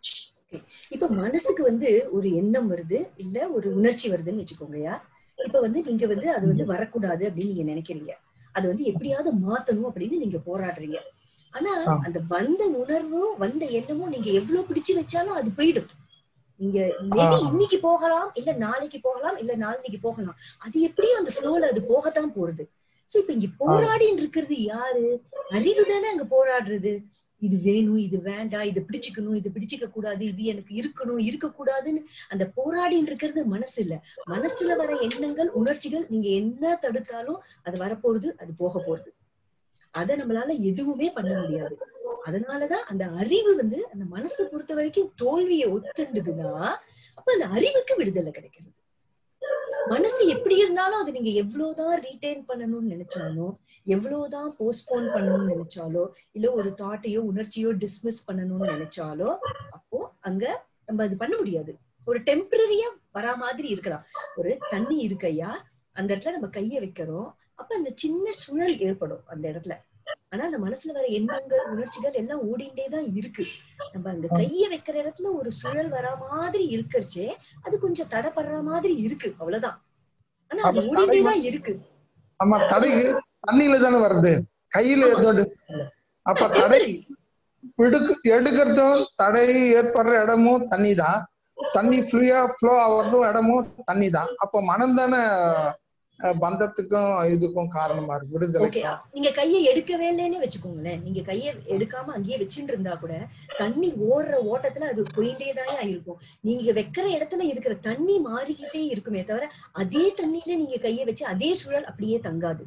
இப்ப மனசுக்கு வந்து ஒரு எண்ணம் வருது இல்ல ஒரு உணர்ச்சி வருதுன்னு வச்சுக்கோங்கயா இப்ப வந்து நீங்க வந்து அது வந்து வரக்கூடாது அப்படின்னு நீங்க நினைக்கிறீங்க அது வந்து எப்படியாவது மாத்தணும் அப்படின்னு நீங்க போராடுறீங்க ஆனா ஆ. அந்த வந்த உணர்வும் வந்த எண்ணமும் நீங்க எவ்வளவு பிடிச்சு வச்சாலும் அது போயிடும் நீங்க மேபி ஆ. இன்னைக்கு போகலாம் இல்ல நாளைக்கு போகலாம் இல்ல நாளைக்கு போகலாம் அது எப்படியும் அந்த ஃப்ளோல அது போகத்தான் போறது சோ இப்ப இங்க போராடின்னு இருக்கிறது யாரு அறிவு தானே அங்க போராடுறது இது வேணும் இது வேண்டாம் இது பிடிச்சுக்கணும் இது பிடிச்சுக்க கூடாது இது எனக்கு இருக்கணும் இருக்கக்கூடாதுன்னு அந்த போராடின்னு இருக்கிறது மனசு இல்ல மனசுல வர எண்ணங்கள் உணர்ச்சிகள் நீங்க என்ன தடுத்தாலும் அது வரப்போறது அது போக போறது அத நம்மளால எதுவுமே பண்ண முடியாது அதனாலதான் அந்த அறிவு வந்து அந்த மனசை பொறுத்த வரைக்கும் தோல்வியை ஒத்துண்டுதுன்னா அப்ப அந்த அறிவுக்கு விடுதலை கிடைக்கிறது மனசு எப்படி இருந்தாலும் அதை நீங்க எவ்வளவுதான் ரீட்டைன் பண்ணணும்னு நினைச்சாலும் எவ்வளவுதான் போஸ்ட்போன் பண்ணணும்னு நினைச்சாலோ இல்ல ஒரு தாட்டையோ உணர்ச்சியோ டிஸ்மிஸ் பண்ணணும்னு நினைச்சாலோ அப்போ அங்க நம்ம அது பண்ண முடியாது ஒரு டெம்பரரியா வரா மாதிரி இருக்கலாம் ஒரு தண்ணி இருக்கையா அந்த இடத்துல நம்ம கைய வைக்கிறோம் அப்ப அந்த சின்ன சுழல் ஏற்படும் அந்த இடத்துல ஆனா அந்த மனசுல வர எண்ணங்கள் உணர்ச்சிகள் எல்லாம் ஓடிண்டே தான் இருக்கு நம்ம அந்த கைய வைக்கிற இடத்துல ஒரு சுழல் வரா மாதிரி இருக்கறச்சே அது கொஞ்சம் தடைப்படுற மாதிரி இருக்கு அவ்வளவுதான் ஆனா அது அப்ப ஓடிண்டே தடை தான் இருக்கு ஆமா தடைக்கு தண்ணியில தானே வருது கையில ஆமா. எதோடு அப்ப தடை temporary. எடுக்கு எடுக்கிறதும் தடை ஏற்படுற இடமும் தண்ணி தான் தண்ணி ஃப்ளூயா ஃப்ளோ ஆகுறதும் இடமும் தண்ணி தான் அப்ப மனம் தானே அஹ், பந்தத்துக்கும் இதுக்கும் காரணமா இருக்கு ஓகே விடுதலைக்கும் நீங்க கையை எடுக்கவே இல்லைன்னு வச்சுக்கோங்களேன் நீங்க கையை எடுக்காம அங்கேயே வச்சுட்டு இருந்தா கூட தண்ணி ஓடுற ஓட்டத்துல அது போயிட்டே தான் இருக்கும் நீங்க வைக்கிற இடத்துல இருக்கிற தண்ணி மாறிக்கிட்டே இருக்குமே தவிர அதே தண்ணியில நீங்க கையை வச்சு அதே சுழல் அப்படியே தங்காது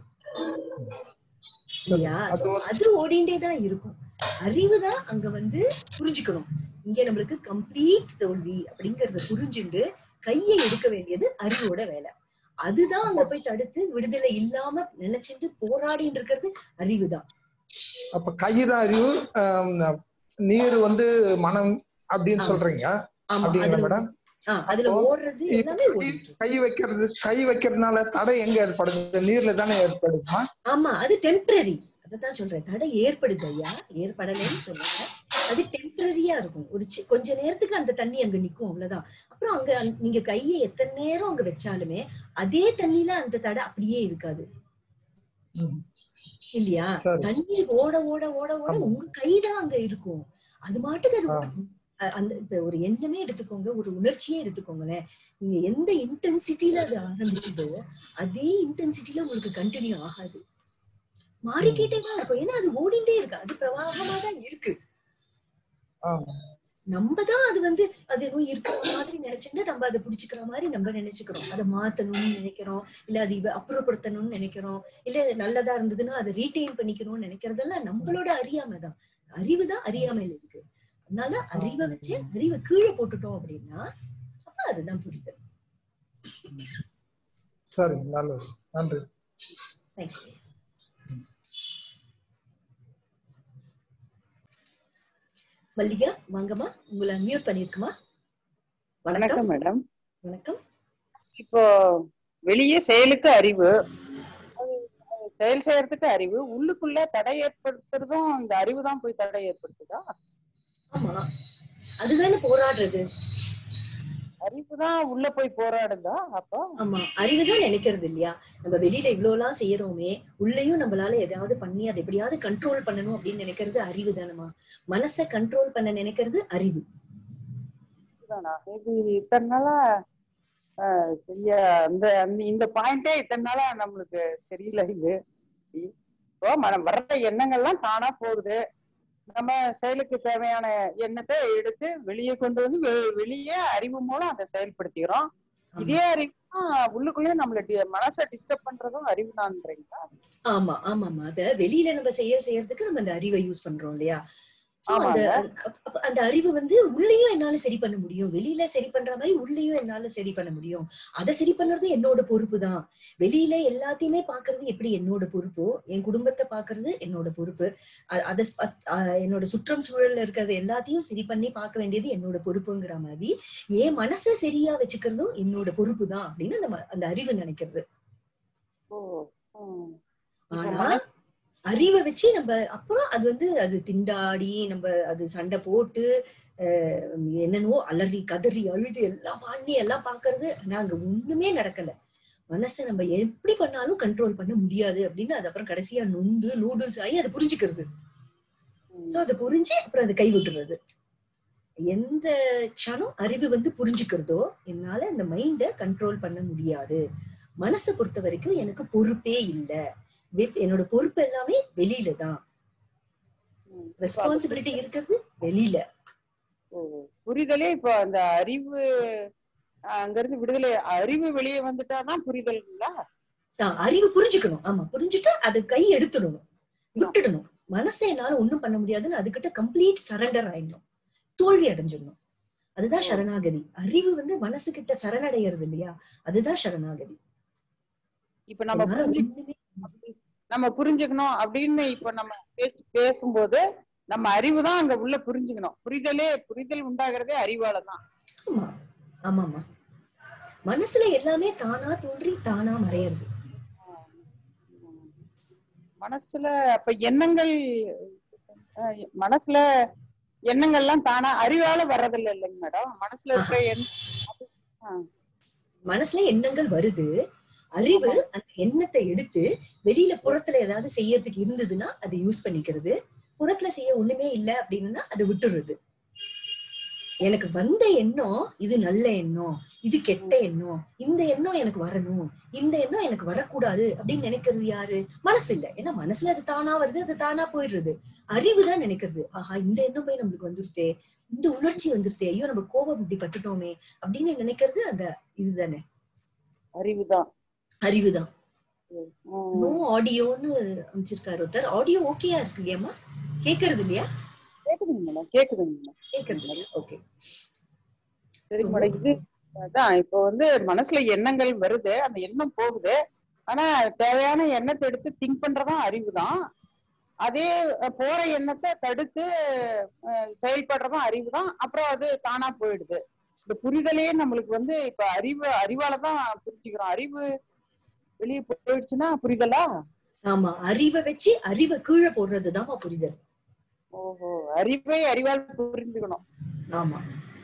இல்லையா அது So, அது ஓடிண்டே தான் இருக்கும் அறிவு தான் அங்க வந்து புரிஞ்சுக்கணும் இங்க நம்மளுக்கு கம்ப்ளீட் தோல்வி அப்படிங்கறத புரிஞ்சுண்டு கையை எடுக்க வேண்டியது அறிவோட வேலை அதுதான் அங்க போய் தடுத்து விடுதலை இல்லாம நினைச்சிட்டு போராடிட்டு இருக்கிறது அறிவுதான் அப்ப கைதான் அறிவு ஆஹ், நீர் வந்து மனம் அப்படின்னு ஆமா. சொல்றீங்க ஆமா அப்படிங்களா அதுல மேடம் ஆஹ் அதுல அப்போ ஓடுறது இப்ப எல்லாமே கை- ஓடிட்டு இருக்கு. கை வைக்கிறது கை வைக்கிறதுனால தடை எங்க ஏற்படுது நீர்ல தானே ஏற்படுமா ஆமா அது டெம்பரரி அததான் சொல்றேன் தடை ஏற்படுது ஐயா ஏற்படலைன்னு சொல்லுங்க அது டெம்பரரியா இருக்கும் ஒரு சி- கொஞ்ச நேரத்துக்கு அந்த தண்ணி அங்க நிக்கும் அவ்வளவுதான் அப்புறம் அங்க அந்த- நீங்க கையை எத்தனை நேரம் அங்க வச்சாலுமே அதே தண்ணியில அந்த தடை அப்படியே இருக்காது ம். இல்லையா சரி. தண்ணி ஓட ஓட ஓட ஓட ஆமா. உங்க கைதான் அங்க இருக்கும் அது மாட்டுக்கு அது ஆ. ஓடும். அ- அந்த இப்ப ஒரு எண்ணமே எடுத்துக்கோங்க ஒரு உணர்ச்சியே எடுத்துக்கோங்களேன் நீங்க எந்த இன்டென்சிட்டியில அது ஆரம்பிச்சதோ அதே இன்டென்சிட்டில உங்களுக்கு கண்டினியூ ஆகாது மாறிக்கிட்டே தான் இருக்கும் ஏன்னா அது ஓடிண்டே இருக்கு அது பிரவாகமா தான் இருக்கு ஆமா நம்ம தான் அது வந்து அது ஏதோ இருக்கிற மாதிரி நினைச்சுட்டு நம்ம அதை புடிச்சுக்கிற மாதிரி நம்ம நினைச்சுக்கிறோம் அதை மாத்தணும்னு நினைக்கிறோம் இல்ல அது இவ அப்புறப்படுத்தணும்னு நினைக்கிறோம் இல்ல நல்லதா இருந்ததுன்னா அதை ரீட்டைன் பண்ணிக்கணும்னு நினைக்கிறதெல்லாம் நம்மளோட அறியாமை தான் அறிவு தான் அறியாமையில இருக்கு அதனால அறிவை வச்சு அறிவை கீழே போட்டுட்டோம் அப்படின்னா அப்ப அதுதான் புரிதல் சரி நல்லது நன்றி தேங்க்யூ மல்லிகா வாங்கம்மா உங்களை மியூட் பண்ணிருக்குமா வணக்கம் வணக்கம் மேடம் வணக்கம் இப்போ வெளியே செயலுக்கு அறிவு அது செயல் செய்யறதுக்கு அறிவு உள்ளுக்குள்ள தடை ஏற்படுத்துறதும் இந்த அறிவு தான் போய் தடை ஏற்படுத்துதா ஆமா அதுதானே போராடுறது அறிவு தான் உள்ள போய் போராடுதா அப்போ ஆமா அறிவுதான் நினைக்கிறது இல்லையா நம்ம வெளியில இவ்வளவு எல்லாம் செய்யறோமே உள்ளேயும் நம்மளால எதாவது பண்ணி அதை எப்படியாவது கண்ட்ரோல் பண்ணணும் அப்படின்னு நினைக்கிறது அறிவு தானமா மனசை கண்ட்ரோல் பண்ண நினைக்கிறது அறிவு இதுதானா? இது இத்தனை நாளா ஆஹ், சரியா அந்த அந்த இந்த பாயிண்டே இத்தனை நாளா நம்மளுக்கு தெரியல இது இப்போ மனம் வர்ற எண்ணங்கள்லாம் தானா போகுது நம்ம செயலுக்கு தேவையான எண்ணத்தை எடுத்து வெளியே கொண்டு வந்து வெ- வெளியே அறிவு மூலம் அதை செயல்படுத்திக்கிறோம் ஆமா. இதே அறிவு தான் உள்ளுக்குள்ளே நம்மள டி- மனசை டிஸ்டர்ப் பண்றதும் அறிவு தான்றீங்களா ஆமா ஆமாமா அத வெளியில நம்ம செயல் செய்யறதுக்கு நம்ம அந்த அறிவை யூஸ் பண்றோம் இல்லையா So, அந்த அப்ப- அப்ப அந்த அறிவு வந்து உள்ளேயும் என்னால சரி பண்ண முடியும் வெளியில சரி பண்ற மாதிரி உள்ளேயும் என்னால சரி பண்ண முடியும் அதை சரி பண்றது என்னோட பொறுப்பு தான் வெளியில எல்லாத்தையுமே பாக்குறது எப்படி என்னோட பொறுப்போ என் குடும்பத்தை பாக்குறது என்னோட பொறுப்பு அ- அத ஸ்- அத்- அ- என்னோட சுற்றம் சூழல்ல இருக்கிறது எல்லாத்தையும் சரி பண்ணி பார்க்க வேண்டியது என்னோட பொறுப்புங்கிற மாதிரி என் மனசை சரியா வச்சுக்கிறதும் என்னோட பொறுப்பு தான் அப்படின்னு அந்த ம- அந்த அறிவு நினைக்கிறது ஓ ம். இப்ப ஆனா மனசு அறிவை வச்சு நம்ம அப்புறம் அது வந்து அது திண்டாடி நம்ம அது சண்டை போட்டு அஹ், என்னென்னவோ அலறி கதறி அழுது எல்லாம் பண்ணி எல்லாம் பாக்குறது நாங்க ஒண்ணுமே நடக்கல மனசை நம்ம எப்படி பண்ணாலும் கண்ட்ரோல் பண்ண முடியாது அப்படின்னு அது அப்புறம் கடைசியா நொந்து நூடுல்ஸ் ஆகி அதை புரிஞ்சுக்கிறது சோ அதை புரிஞ்சு அப்புறம் அதை கைவிட்டுறது எந்த க்ஷணம் அறிவு வந்து புரிஞ்சுக்கிறதோ என்னால இந்த மைண்ட கண்ட்ரோல் பண்ண முடியாது மனசை பொறுத்த வரைக்கும் எனக்கு பொறுப்பே இல்ல வி- என்னோட பொறுப்பு எல்லாமே வெளியில தான் ம். ரெஸ்பான்சிபிலிட்டி இருக்கிறது வெளியில ஓ, புரிதலே இப்போ அந்த அறிவு ஆஹ், அங்க இருந்து விடுதலை அறிவு வெளியே வந்துட்டாதான் புரிதல்ங்களா ஆஹ் அறிவு புரிஞ்சுக்கணும் ஆமா புரிஞ்சுட்டு அது கை எடுத்துடணும் விட்டுடணும் மனசை என்னால ஒண்ணும் பண்ண முடியாதுன்னு அதுகிட்ட கம்ப்ளீட் சரண்டர் ஆயிடணும் தோல்வி அடைஞ்சிடணும் அதுதான் ஓ. சரணாகதி அறிவு வந்து மனசு கிட்ட சரணடைகிறது இல்லையா அதுதான் சரணாகதி இப்ப நம்ம என்னால புரிஞ்சு ஒண்ணுமே நம்ம புரிஞ்சுக்கணும் அப்படின்னு இப்ப நம்ம பேச்சு பேசும்போது நம்ம அறிவு தான் அங்க உள்ள புரிஞ்சுக்கணும் புரிதலே புரிதல் உண்டாகிறதே அறிவால தான் ஆமா ஆமாமா மனசுல எல்லாமே தானா தோன்றி தானா மறையறது மனசுல அப்ப எண்ணங்கள் அஹ், மனசுல எண்ணங்கள்லாம் தானா அறிவால வர்றதில்ல இல்லைங்க மேடம் மனசுல இருக்கிற எண்ணம் மனசுல எண்ணங்கள் வருது அறிவு அந்த எண்ணத்தை எடுத்து வெளியில புறத்துல ஏதாவது செய்யறதுக்கு இருந்ததுன்னா அதை யூஸ் பண்ணிக்கிறது புறத்துல செய்ய ஒண்ணுமே இல்ல அப்படின்னா அதை விட்டுறது எனக்கு வந்த எண்ணம் இது நல்ல எண்ணம் இது கெட்ட எண்ணம் இந்த எண்ணம் எனக்கு வரணும் இந்த எண்ணம் எனக்கு வரக்கூடாது அப்படின்னு நினைக்கிறது யாரு மனசு இல்ல ஏன்னா மனசுல அது தானா வருது அது தானா போயிடுறது அறிவு தான் நினைக்கிறது ஆஹா இந்த எண்ணம் போய் நம்மளுக்கு வந்துருத்தே இந்த உணர்ச்சி வந்துருத்தே ஐயோ நம்ம கோபம் இப்படி பட்டுட்டோமே அப்படின்னு நினைக்கிறது அந்த இதுதானே அறிவுதான் அறிவுதான் உம். நோ ஆடியோன்னு அமைச்சிருக்காரு ஒருத்தர் ஆடியோ ஓகேயா இருக்கு இல்லையாமா கேக்குறது இல்லையா கேக்குதுங்க மேடம் கேக்குதுங்க மேடம் கேக்குறது இல்லையா ஓகே சரிங்க மேடம் இது அதான் இப்போ வந்து மனசுல எண்ணங்கள் வருது அந்த எண்ணம் போகுது ஆனா தேவையான எண்ணத்தை எடுத்து திங்க் பண்றதும் அறிவு தான் அதே அஹ், போற எண்ணத்தை தடுத்து அஹ், செயல்படுறதும் அறிவு தான் அப்புறம் அது தானா போயிடுது இந்த புரிதலையே நம்மளுக்கு வந்து இப்ப அறிவு அறிவால தான் புரிஞ்சுக்கிறோம் அறிவு வெளியே போயிடுச்சுன்னா புரிதலா ஆமா அறிவை வச்சு அறிவை கீழே போடுறதுதாம்மா புரிதல் ஓஹோ அறிவை அறிவால் புரிஞ்சுக்கணும் ஆமா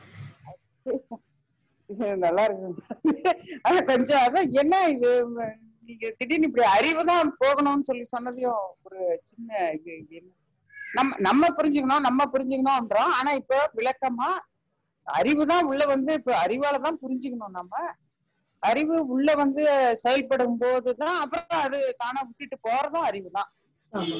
இது நல்லா இருக்கு ஆனா கொஞ்சம் அதான் என்ன இது ம, நீங்க திடீர்னு இப்படி அறிவு தான் போகணும்னு சொல்லி சொன்னதையும் ஒரு சின்ன இது இது என்ன நம்ம நம்ம புரிஞ்சுக்கணும் நம்ம புரிஞ்சுக்கணும்ன்றோம் ஆனா இப்போ விளக்கமா அறிவு தான் உள்ள வந்து இப்ப அறிவால தான் புரிஞ்சுக்கணும் நம்ம அறிவு உள்ள வந்து செயல்படும் போதுதான் அப்புறம் அது தானா விட்டுட்டு போறதும் அறிவு தான் ஆமா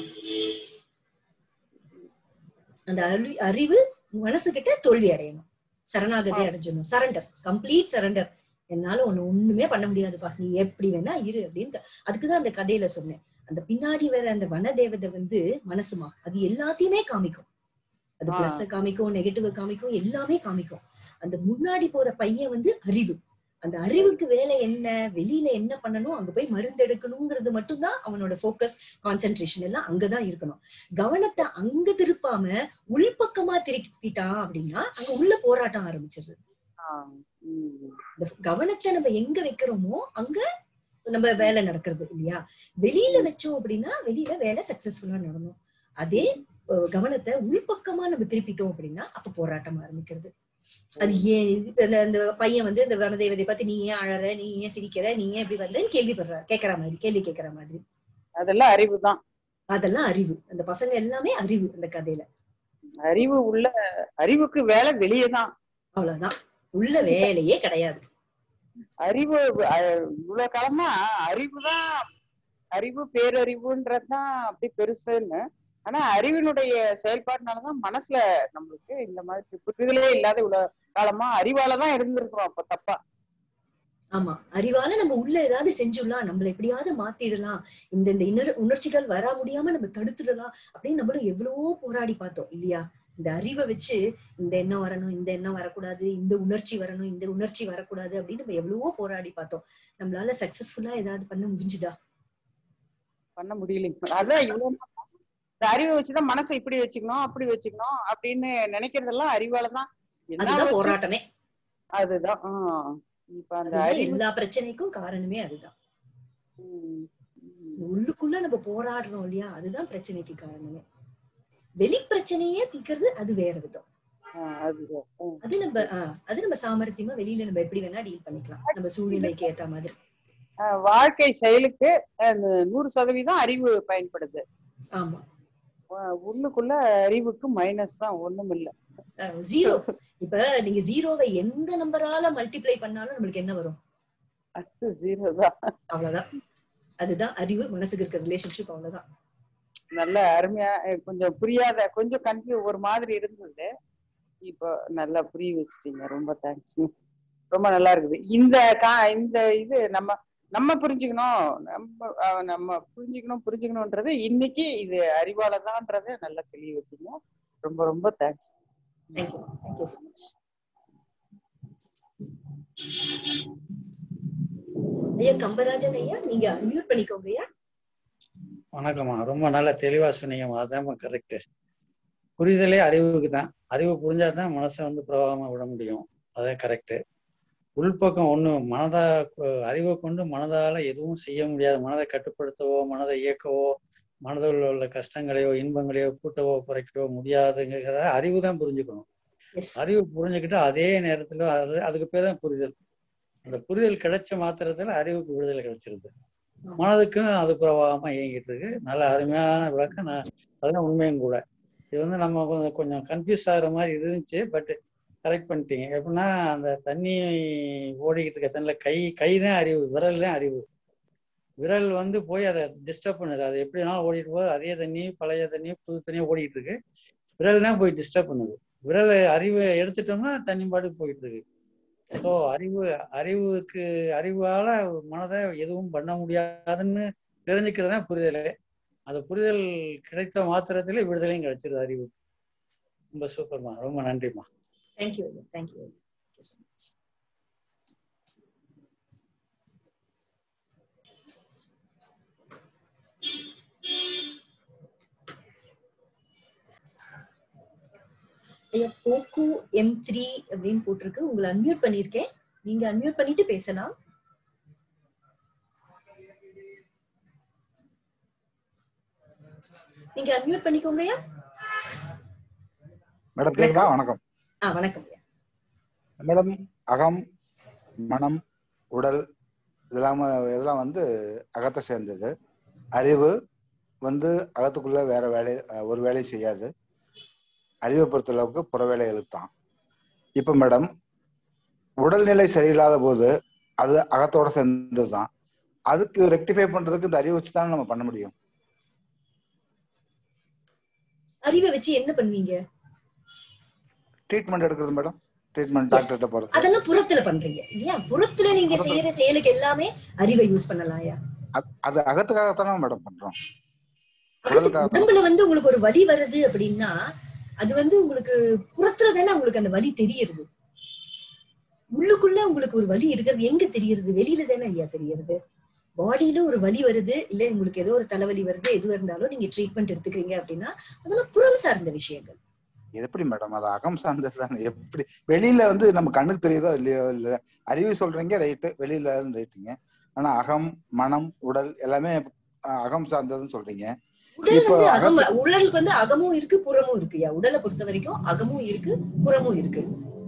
அந்த அறி அறிவு மனசுகிட்ட தோல்வி அடையணும் சரணாகதி அடைஞ்சிடணும் சரண்டர் கம்ப்ளீட் சரண்டர் என்னால ஒண்ணு ஒண்ணுமே பண்ண முடியாதுப்பா நீ எப்படி வேணா இரு அப்படின்னு அதுக்குதான் அந்த கதையில சொன்னேன் அந்த பின்னாடி வர அந்த வனதேவதை வந்து மனசுமா அது எல்லாத்தையுமே காமிக்கும் அது ஆ. பிளஸ் காமிக்கும் நெகட்டிவ் காமிக்கும் எல்லாமே காமிக்கும் அந்த முன்னாடி போற பையன் வந்து அறிவு அந்த அறிவுக்கு வேலை என்ன வெளியில என்ன பண்ணணும் அங்க போய் மருந்து எடுக்கணுங்கிறது மட்டும்தான் அவனோட ஃபோக்கஸ் கான்சென்ட்ரேஷன் எல்லாம் அங்கதான் இருக்கணும் கவனத்தை அங்க திருப்பாம உள்பக்கமா திருப்பிட்டான் அப்படின்னா அங்க உள்ள போராட்டம் ஆரம்பிச்சிருது ஆஹ் உம் இந்த கவனத்தை நம்ம எங்க வைக்கிறோமோ அங்க நம்ம வேலை நடக்கிறது இல்லையா வெளியில வச்சோம் அப்படின்னா வெளியில வேலை சக்சஸ்ஃபுல்லா நடக்கும் அதே அஹ், கவனத்தை உள்பக்கமா நம்ம திருப்பிட்டோம் அப்படின்னா அப்ப போராட்டம் ஆரம்பிக்கிறது அது ஏன் இப்ப இந்த- இந்த பையன் வந்து இந்த வனதேவதை பார்த்து நீ ஏன் அழற நீ ஏன் சிரிக்கிற நீ ஏன் இப்படி வரலன்னு கேள்விப்படுற கேக்குற மாதிரி கேள்வி கேக்குற மாதிரி அதெல்லாம் அறிவு தான் அதெல்லாம் அறிவு அந்த பசங்க எல்லாமே அறிவு அந்த கதையில அறிவு உள்ள அறிவுக்கு வேலை வெளியே தான் அவ்வளவுதான் உள்ள வேலையே கிடையாது அறிவு அஹ், இவ்வளவு காலமா அறிவு தான் அறிவு பேரறிவுன்றதுதான் அப்படி பெருசுன்னு ஆனா அறிவினுடைய செயல்பாடுனாலதான் மனசுல நம்மளுக்கு இந்த மாதிரி புரிதலே இல்லாத இவ்வளவு காலமா அறிவாலதான் இருந்திருக்கிறோம் அப்ப தப்பா ஆமா அறிவால நம்ம உள்ள ஏதாவது செஞ்சுடலாம் நம்மள எப்படியாவது மாத்திடலாம் இந்த இந்த இன்னர் உணர்ச்சிகள் வர முடியாம நம்ம தடுத்துடலாம் அப்படின்னு நம்மளும் எவ்வளவோ போராடி பார்த்தோம் இல்லையா இந்த அறிவை வச்சு இந்த எண்ணம் வரணும் இந்த எண்ணம் வரக்கூடாது இந்த உணர்ச்சி வரணும் இந்த உணர்ச்சி வரக்கூடாது அப்படின்னு நம்ம எவ்வளவோ போராடி பார்த்தோம் நம்மளால சக்சஸ்ஃபுல்லா ஏதாவது பண்ண முடிஞ்சுதா பண்ண முடியலைங்க அதான் இவ்வளவு நாளா இந்த அறிவை வச்சுதான் மனசை இப்படி வச்சுக்கணும் அப்படி வச்சுக்கணும் அப்படின்னு நினைக்கிறதெல்லாம் அறிவாலதான் என்ன அதுதான் வச்சு- போராட்டமே அதுதான் ஆஹ் இப்ப அந்த அதுதான் அறிவு எல்லா பிரச்சனைக்கும் காரணமே அதுதான் உம் இந்த உள்ளுக்குள்ள நம்ம போராடுறோம் இல்லையா அதுதான் பிரச்சனைக்கு காரணமே வெளி பிரச்சனையே தீர்க்கிறது அது வேற விதம் ஆஹ் அதுதான் உம் அது நம்ம ஆஹ் அது நம்ம சாமர்த்தியமா வெளியில நம்ம எப்படி வேணா டீல் பண்ணிக்கலாம் நம்ம சூழ்நிலைக்கு ஏத்த மாதிரி ஆஹ் வாழ்க்கை செயலுக்கு அஹ் நூறு சதவீதம் அறிவு பயன்படுது ஆமா ஆஹ் உள்ளுக்குள்ள அறிவுக்கு மைனஸ் தான் ஒண்ணும் இல்ல ஜீரோ இப்ப நீங்க ஜீரோவை எந்த நம்பரால மல்டிப்ளை பண்ணாலும் நம்மளுக்கு என்ன வரும் அது ஜீரோ தான் அவ்வளவுதான் அதுதான் அறிவு மனசுக்கு இருக்க ரிலேஷன்ஷிப் அவ்வளவுதான் நல்ல அருமையா அஹ் கொஞ்சம் புரியாத கொஞ்சம் கன்ஃபியூ ஒரு மாதிரி இருந்தது இப்போ நல்லா புரிய வச்சுட்டீங்க ரொம்ப தேங்க்ஸ் ரொம்ப நல்லா இருக்குது இந்த கா இந்த இது நம்ம நம்ம புரிஞ்சுக்கணும் நம்ம அஹ் நம்ம புரிஞ்சுக்கணும் புரிஞ்சுக்கணும்ன்றது இன்னைக்கு இது அறிவாளதான்றதை நல்லா தெளிய வச்சீங்க ரொம்ப ரொம்ப thanks thank you thank you so much ஐயா கம்பராஜன் ஐயா நீங்க அன்மியூட் பண்ணிக்கோங்க ஐயா வணக்கம்மா ரொம்ப நல்லா தெளிவா சொன்னீங்கம்மா அதாம்மா கரெக்ட் புரிதலே அறிவுக்கு தான் அறிவு புரிஞ்சாதான் மனசை வந்து பிரவாகமா விட முடியும் அதான் கரெக்ட் உள்பக்கம் ஒண்ணு மனதா அறிவை கொண்டு மனதால எதுவும் செய்ய முடியாது மனதை கட்டுப்படுத்தவோ மனதை இயக்கவோ மனதில் உள்ள கஷ்டங்களையோ இன்பங்களையோ கூட்டவோ குறைக்கவோ முடியாதுங்கிறத அறிவு தான் புரிஞ்சுக்கணும் எஸ் அறிவு புரிஞ்சுக்கிட்டு அதே நேரத்துல அது அதுக்கு பேர் தான் புரிதல் அந்த புரிதல் கிடைச்ச மாத்திரத்துல அறிவுக்கு விடுதலை கிடைச்சிருது மனதுக்கும் அது பிரவாகமா இயங்கிட்டு இருக்கு நல்ல அருமையான விளக்கம் நான் அதுதான் உண்மையும் கூட இது வந்து நம்ம கொஞ்சம் கொஞ்சம் கன்ஃபியூஸ் ஆகுற மாதிரி இருந்துச்சு பட் கரெக்ட் பண்ணிட்டீங்க எப்படின்னா அந்த தண்ணி ஓடிக்கிட்டு இருக்க தண்ணியில் கை கை தான் அறிவு விரல் தான் அறிவு விரல் வந்து போய் அதை டிஸ்டர்ப் பண்ணுது அது எப்படினாலும் ஓடிட்டு போகுது அதே தண்ணி பழைய தண்ணி புது தண்ணியோ ஓடிட்டு இருக்கு விரல் தான் போய் டிஸ்டர்ப் பண்ணுது விரல் அறிவை எடுத்துட்டோம்னா தண்ணி பாட்டுக்கு போயிட்டு இருக்கு ஸோ அறிவு அறிவுக்கு அறிவால மனதை எதுவும் பண்ண முடியாதுன்னு தெரிஞ்சுக்கிறது தான் புரிதலே அது புரிதல் கிடைத்த மாத்திரத்திலே விடுதலையும் கிடைச்சிருது அறிவு ரொம்ப சூப்பர்மா ரொம்ப நன்றிம்மா தேங்க்யூ ஐயா தேங்க்யூ ஐயா Thank you so much. ஐயா போக்கு எம் த்ரீ அப்படின்னு போட்டிருக்கு உங்களை அன்மியூட் பண்ணியிருக்கேன் நீங்க அன்மியூட் பண்ணிட்டு பேசலாம் நீங்க அன்மியூட் பண்ணிக்கோங்க ஐயா மேடம் கேக்குதா வணக்கம் ஆ வணக்கம் ஐயா மேடம் அகம் மனம் உடல் இதெல்லாம் இதெல்லாம் வந்து அகத்தை சேர்ந்தது அறிவு வந்து அகத்துக்குள்ள வேற வேலை அஹ், ஒரு வேலையை செய்யாது அறிவை பொறுத்த அளவுக்கு புற வேலைகளுக்கு தான் இப்ப மேடம் உடல்நிலை சரியில்லாத போது அது அகத்தோட சேர்ந்தது தான் அதுக்கு ரெக்டிஃபை பண்றதுக்கு இந்த அறிவை வச்சு தான் நம்ம பண்ண முடியும் அறிவை வச்சு என்ன பண்ணுவீங்க ட்ரீட்மெண்ட் எடுக்கிறது மேடம் ட்ரீட்மெண்ட் Yes. டாக்டர்கிட்ட போறது அதெல்லாம் புறத்துல பண்றீங்க இல்லையா புறத்துல நீங்க புறத்துல. செய்யற செயலுக்கு எல்லாமே அறிவை யூஸ் பண்ணலாம்யா அது- அது அகத்துக்காகத்தானே மேடம் பண்றோம் அகத்து- உடலுக்காக தான். உடம்புல வந்து உங்களுக்கு ஒரு வலி வருது அப்படின்னா அது வந்து உங்களுக்கு புறத்துல தானே உங்களுக்கு அந்த வலி தெரியறது உள்ளுக்குள்ள உங்களுக்கு ஒரு வலி இருக்கிறது எங்க தெரியறது வெளியில தானே ஐயா தெரியறது பாடியில ஒரு வலி வருது இல்ல உங்களுக்கு ஏதோ ஒரு தலைவலி வருது எது இருந்தாலும் நீங்க ட்ரீட்மெண்ட் எடுத்துக்கிறீங்க அப்படின்னா அதெல்லாம் புறம் சார்ந்த விஷயங்கள் இது எப்படி மேடம் அது அகம் சார்ந்தது தானே எப்படி வெளியில வந்து நம்ம கண்ணுக்கு தெரியுதோ இல்லையோ இல்ல அறிவு சொல்றீங்க ரைட்டு வெளியில ரைட்டுங்க ஆனா அகம் மனம் உடல் எல்லாமே அஹ், அகம் சார்ந்ததுன்னு சொல்றீங்க உடல் இப்போ வந்து அகம் அகத்து- உடலுக்கு வந்து அகமும் இருக்கு புறமும் இருக்குயா உடலை பொறுத்த வரைக்கும் அகமும் இருக்கு புறமும் இருக்கு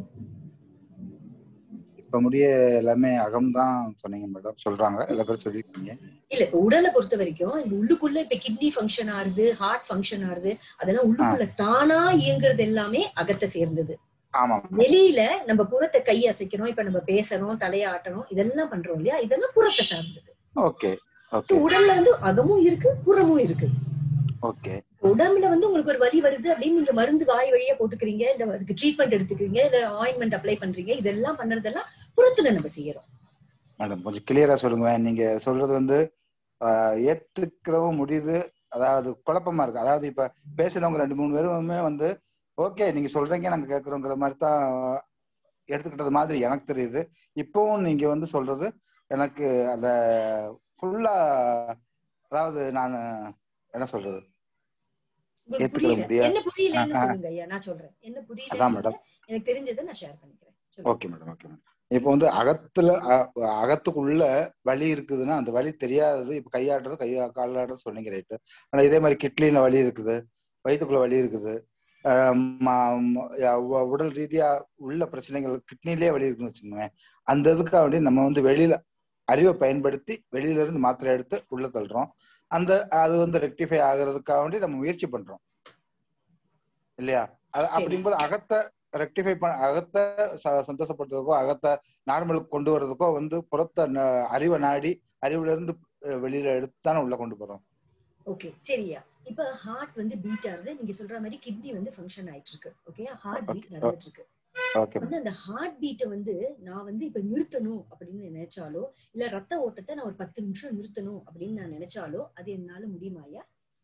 இப்ப முடிய எல்லாமே அகம் தான் சொன்னீங்க மேடம் சொல்றாங்க எல்லா பேரும் சொல்லிருக்கீங்க இல்ல இப்ப உடலை பொறுத்த வரைக்கும் இந்த உள்ளுக்குள்ள இப்ப கிட்னி ஃபங்க்ஷன் ஆகுது ஹார்ட் ஃபங்க்ஷன் ஆகுது அதெல்லாம் உள்ளுக்குள்ள தானா இயங்குறது எல்லாமே அகத்தை சேர்ந்தது ஆமா வெளியில நம்ம புறத்தை கை அசைக்கிறோம் இப்ப நம்ம பேசுறோம் தலையை ஆட்டணும் இதெல்லாம் பண்றோம் இல்லையா இதெல்லாம் புறத்தை சார்ந்தது ஓகே சோ ஓகே உடல்ல வந்து அகமும் இருக்கு புறமும் இருக்கு ஓகே உடம்புல வந்து உங்களுக்கு ஒரு வலி வருது அப்படின்னு நீங்க மருந்து வாய் வழியா போட்டுக்கிறீங்க இல்ல அதுக்கு ட்ரீட்மெண்ட் எடுத்துக்கிறீங்க இல்ல ஆயின்மெண்ட் அப்ளை பண்றீங்க இதெல்லாம் பண்றதெல்லாம் புறத்துல நம்ம செய்யறோம் மேடம் கொஞ்சம் கிளியரா சொல்லுங்க நீங்க சொல்றது வந்து ஆஹ், ஏத்துக்கிறவும் முடியுது அதாவது குழப்பமா இருக்கு அதாவது இப்ப பேசுனவங்க ரெண்டு மூணு பேருமே வந்து ஓகே நீங்க சொல்றீங்க நாங்க கேட்கறோங்கிற மாதிரி தான் எடுத்துக்கிட்டது மாதிரி எனக்கு தெரியுது இப்பவும் நீங்க வந்து சொல்றது எனக்கு அந்த ஃபுல்லா அதாவது நான் என்ன சொல்றது உங்களுக்கு ஏத்துக்கிற புரியல முடியாது. என்ன புரியலன்னு ஆ, ஆ. சொல்லுங்க ஐயா நான் சொல்றேன் என்ன புரியல அதான் மேடம். எனக்கு தெரிஞ்சதை நான் ஷேர் பண்ணிக்கிறேன் சொல்லுங்க. ஓகே மேடம் ஓகே மேடம் இப்போ வந்து அகத்துல அ- அகத்துக்குள்ள வலி இருக்குதுன்னா அந்த வலி தெரியாதது இப்ப கையாடுறது கையா காலாடுறது சொன்னீங்க ரைட்டு ஆனா இதே மாதிரி கிட்லில வலி இருக்குது வயிற்றுக்குள்ள வலி இருக்குது அஹ் ம- ம- யா- உ- உடல் ரீதியா உள்ள பிரச்சனைகள் கிட்னிலேயே வலி இருக்குன்னு வச்சுக்கோங்களேன் அந்த இதுக்காக வேண்டி நம்ம வந்து வெளியில அறிவை பயன்படுத்தி வெளியில இருந்து மாத்திரை எடுத்து உள்ள தள்ளுறோம் அந்த அது வந்து ரெக்டிஃபை ஆகுறதுக்காக வேண்டி நம்ம முயற்சி பண்றோம் இல்லையா அது சரி. அப்படிங்கும்போது அகத்தை ரெக்டிஃபை பண்ண அகத்தை ச- சந்தோஷப்படுத்துறதுக்கோ அகத்தை நார்மலுக்கு கொண்டு வர்றதுக்கோ வந்து புறத்தை ந- அறிவை நாடி அறிவுல இருந்து அஹ், வெளியில எடுத்து தானே உள்ள கொண்டு போறோம் ஓகே சரியா இப்ப ஹார்ட் வந்து பீட் ஆகுது நீங்க சொல்ற மாதிரி கிட்னி வந்து ஃபங்க்ஷன் ஆயிட்டு இருக்கு ஓகே ஹார்ட் பீட் Okay. நடந்துட்டு இருக்கு ஓகே வந்து அந்த ஹார்ட் பீட்டை வந்து நான் வந்து இப்ப நிறுத்தணும் அப்படின்னு நினைச்சாலோ இல்ல ரத்த ஓட்டத்தை நான் ஒரு பத்து நிமிஷம் நிறுத்தணும் அப்படின்னு நான் நினைச்சாலோ அது என்னால முடியுமாயா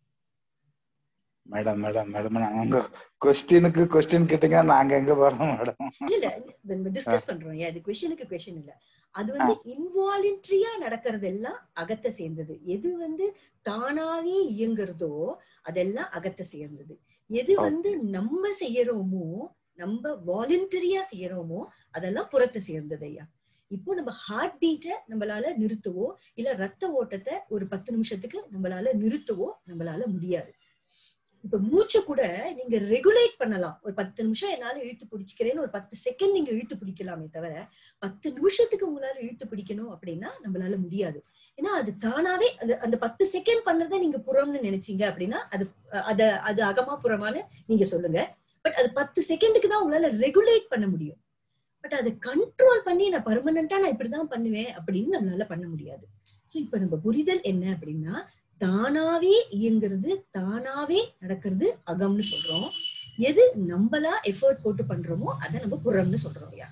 மேடம் மேடம் மேடம் நாங்க உங்க கொஸ்டினுக்கு கொஸ்டின் கேட்டீங்க நாங்க எங்க போறோம் மேடம் இல்ல நம்ம டிஸ்கஸ் பண்றோம் ஏன் அது கொஸ்டினுக்கு கொஸ்டின் இல்ல அது வந்து இன்வாலன்ட்ரியா நடக்கிறது எல்லாம் அகத்தை சேர்ந்தது எது வந்து தானாவே இயங்குறதோ அதெல்லாம் அகத்தை சேர்ந்தது எது வந்து நம்ம செய்யறோமோ நம்ம வாலண்டரியா செய்யறோமோ அதெல்லாம் புறத்தை சேர்ந்தது ஐயா இப்போ நம்ம ஹார்ட் பீட்டை நம்மளால நிறுத்தவோ இல்ல ரத்த ஓட்டத்தை ஒரு பத்து நிமிஷத்துக்கு நம்மளால நிறுத்தவோ நம்மளால முடியாது இப்ப மூச்சு கூட நீங்க ரெகுலேட் பண்ணலாம் ஒரு பத்து நிமிஷம் என்னால இழுத்து பிடிச்சிக்கிறேன்னு ஒரு பத்து செகண்ட் நீங்க இழுத்து பிடிக்கலாமே தவிர பத்து நிமிஷத்துக்கு உங்களால இழுத்து பிடிக்கணும் அப்படின்னா நம்மளால முடியாது ஏன்னா அது தானாவே அது அந்த பத்து செகண்ட் பண்ணதை நீங்க புறம்னு நினைச்சீங்க அப்படின்னா அது அத அது அகமா புறமான்னு நீங்க சொல்லுங்க பட் அது பத்து செகண்டுக்கு தான் உங்களால ரெகுலேட் பண்ண முடியும் பட் அதை கண்ட்ரோல் பண்ணி நான் பர்மனண்டா நான் இப்படிதான் பண்ணுவேன் அப்படின்னு நம்மளால பண்ண முடியாது சோ இப்ப நம்ம புரிதல் என்ன அப்படின்னா தானாவே இயங்குறது தானாவே நடக்கிறது அகம்னு சொல்றோம் எது நம்மளா எஃபர்ட் போட்டு பண்றோமோ அதை நம்ம புறம்னு சொல்றோம் யா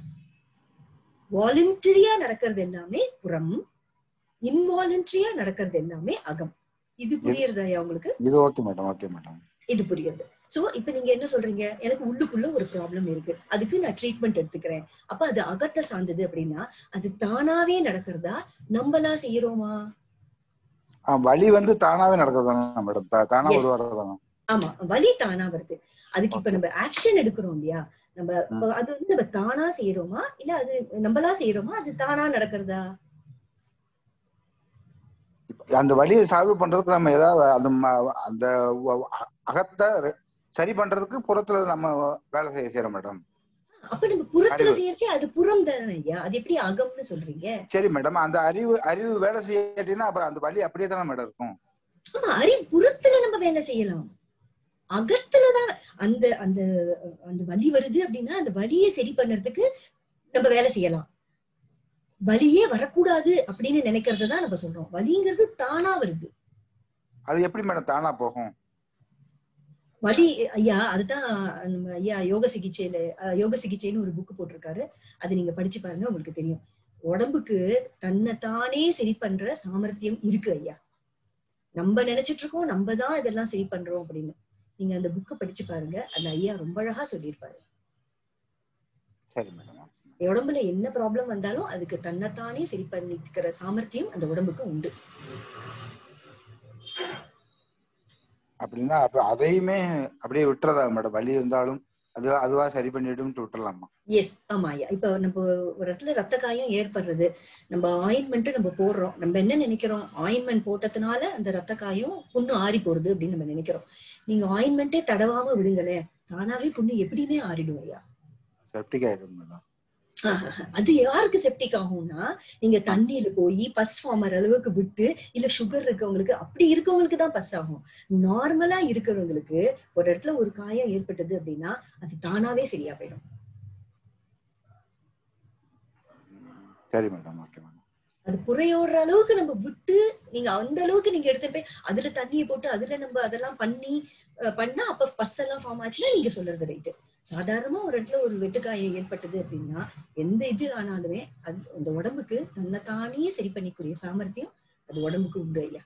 வாலண்டரியா நடக்கிறது எல்லாமே புறம் இன்வாலண்டரியா நடக்கிறது எல்லாமே அகம் இது புரியுறதா ஐயா உங்களுக்கு இது ஓகே மேடம் ஓகே மேடம் இது புரியுது சோ இப்ப நீங்க என்ன சொல்றீங்க எனக்கு உள்ளுக்குள்ள ஒரு ப்ராப்ளம் இருக்கு அதுக்கு நான் ட்ரீட்மெண்ட் எடுத்துக்கிறேன் அப்ப அது அகத்தை சார்ந்தது அப்படின்னா அது தானாவே நடக்கிறதா நம்மளா செய்யறோமா வலி வந்து தானாவே நடக்கிறது தானே மேடம் தானா Yes. உருவாடுறது தானே ஆமா வலி தானா வருது அதுக்கு இப்ப Okay. நம்ம ஆக்ஷன் எடுக்கிறோம் இல்லையா நம்ம இப்ப அது வந்து நம்ம தானா செய்யறோமா இல்ல அது நம்மளா செய்யறோமா அது தானா நடக்கிறதா இப்ப அந்த வலியை சால்வ் பண்றதுக்கு நம்ம ஏதாவது அந்த ம- அந்த வ- அ- அகத்தை re- சரி பண்றதுக்கு புறத்துல நம்ம வேலை செய்ய செய்யறோம் மேடம் அப்ப நம்ம புறத்துல அறிவு. செய்யறச்சே அது புறம் தானே ஐயா அது எப்படி அகம்னு சொல்றீங்க சரி மேடம் அந்த அறிவு அறிவு வேலை செய்யாட்டினா அப்புறம் அந்த வலி அப்படியே தானே மேடம் இருக்கும் ஆமா அறிவு புறத்துல நம்ம வேலை செய்யலாம் அகத்துலதான் அந்த அந்த அந்த வலி வருது அப்படின்னா அந்த வலியை சரி பண்றதுக்கு நம்ம வேலை செய்யலாம் வலியே வரக்கூடாது அப்படின்னு நினைக்கிறது தான் நம்ம சொல்றோம் வலிங்கிறது தானா வருது அது எப்படி மேடம் தானா போகும் வலி ஐயா அதுதான் நம்ம ஐயா யோக சிகிச்சையில அஹ், யோக சிகிச்சைன்னு ஒரு புக் போட்டிருக்காரு அது நீங்க படிச்சு பாருங்க உங்களுக்கு தெரியும் உடம்புக்கு தன்னைத்தானே சரி பண்ற சாமர்த்தியம் இருக்கு ஐயா நம்ம நினைச்சிட்டு இருக்கோம் நம்ம தான் இதெல்லாம் சரி பண்றோம் அப்படின்னு நீங்க அந்த புக்கை படிச்சு பாருங்க அந்த ஐயா ரொம்ப அழகா சொல்லியிருப்பாரு சரி மேடம் உடம்புல என்ன ப்ராப்ளம் வந்தாலும் அதுக்கு தன்னைத்தானே சரி பண்ணிக்கிற சாமர்த்தியம் அந்த உடம்புக்கு உண்டு அப்படின்னா அப்ப அதையுமே அப்படியே விட்டுறதா மேடம் வலி இருந்தாலும் அது அதுவா சரி பண்ணிடும்ட்டு விட்டுறலாமா எஸ் ஆமா ஐயா இப்ப நம்ம ஒரு இடத்துல ரத்த காயம் ஏற்படுறது நம்ம ஆயின்மெண்ட் நம்ம போடுறோம் நம்ம என்ன நினைக்கிறோம் ஆயின்மெண்ட் போட்டதுனால அந்த ரத்த காயம் புண்ணு ஆறி போறது அப்படின்னு நம்ம நினைக்கிறோம் நீங்க ஆயின்மெண்ட்டே தடவாம விடுங்களேன் தானாவே புண்ணு எப்படியுமே ஆறிடும் ஐயா செப்டிக் ஆயிடும் மேடம் அது யாருக்கு செப்டிக் ஆகும்னா நீங்க தண்ணியில போய் பஸ் ஃபார்மர் அளவுக்கு விட்டு இல்ல சுகர் இருக்கவங்களுக்கு அப்படி இருக்கவங்களுக்கு தான் பஸ் ஆகும் நார்மலா இருக்கிறவங்களுக்கு ஒரு இடத்துல ஒரு காயம் ஏற்பட்டது அப்படின்னா அது தானாவே சரியா போயிடும் சரி மேடம் ஓகே மேடம் அது புறையோடுற அளவுக்கு நம்ம விட்டு நீங்க அந்த அளவுக்கு நீங்க எடுத்துட்டு போய் அதுல தண்ணியை போட்டு அதுல நம்ம அதெல்லாம் பண்ணி அஹ், பண்ணா அப்ப பஸ் எல்லாம் ஃபார்ம் ஆச்சுன்னா நீங்க சொல்றது ரைட்டு சாதாரணமா ஒரு இடத்துல ஒரு வெட்டுக்காயம் ஏற்பட்டது அப்படின்னா எந்த இது ஆனாலுமே அது அந்த உடம்புக்கு தன்னைத்தானே சரி பண்ணிக்கூடிய சாமர்த்தியம் அது உடம்புக்கு உண்டு ஐயா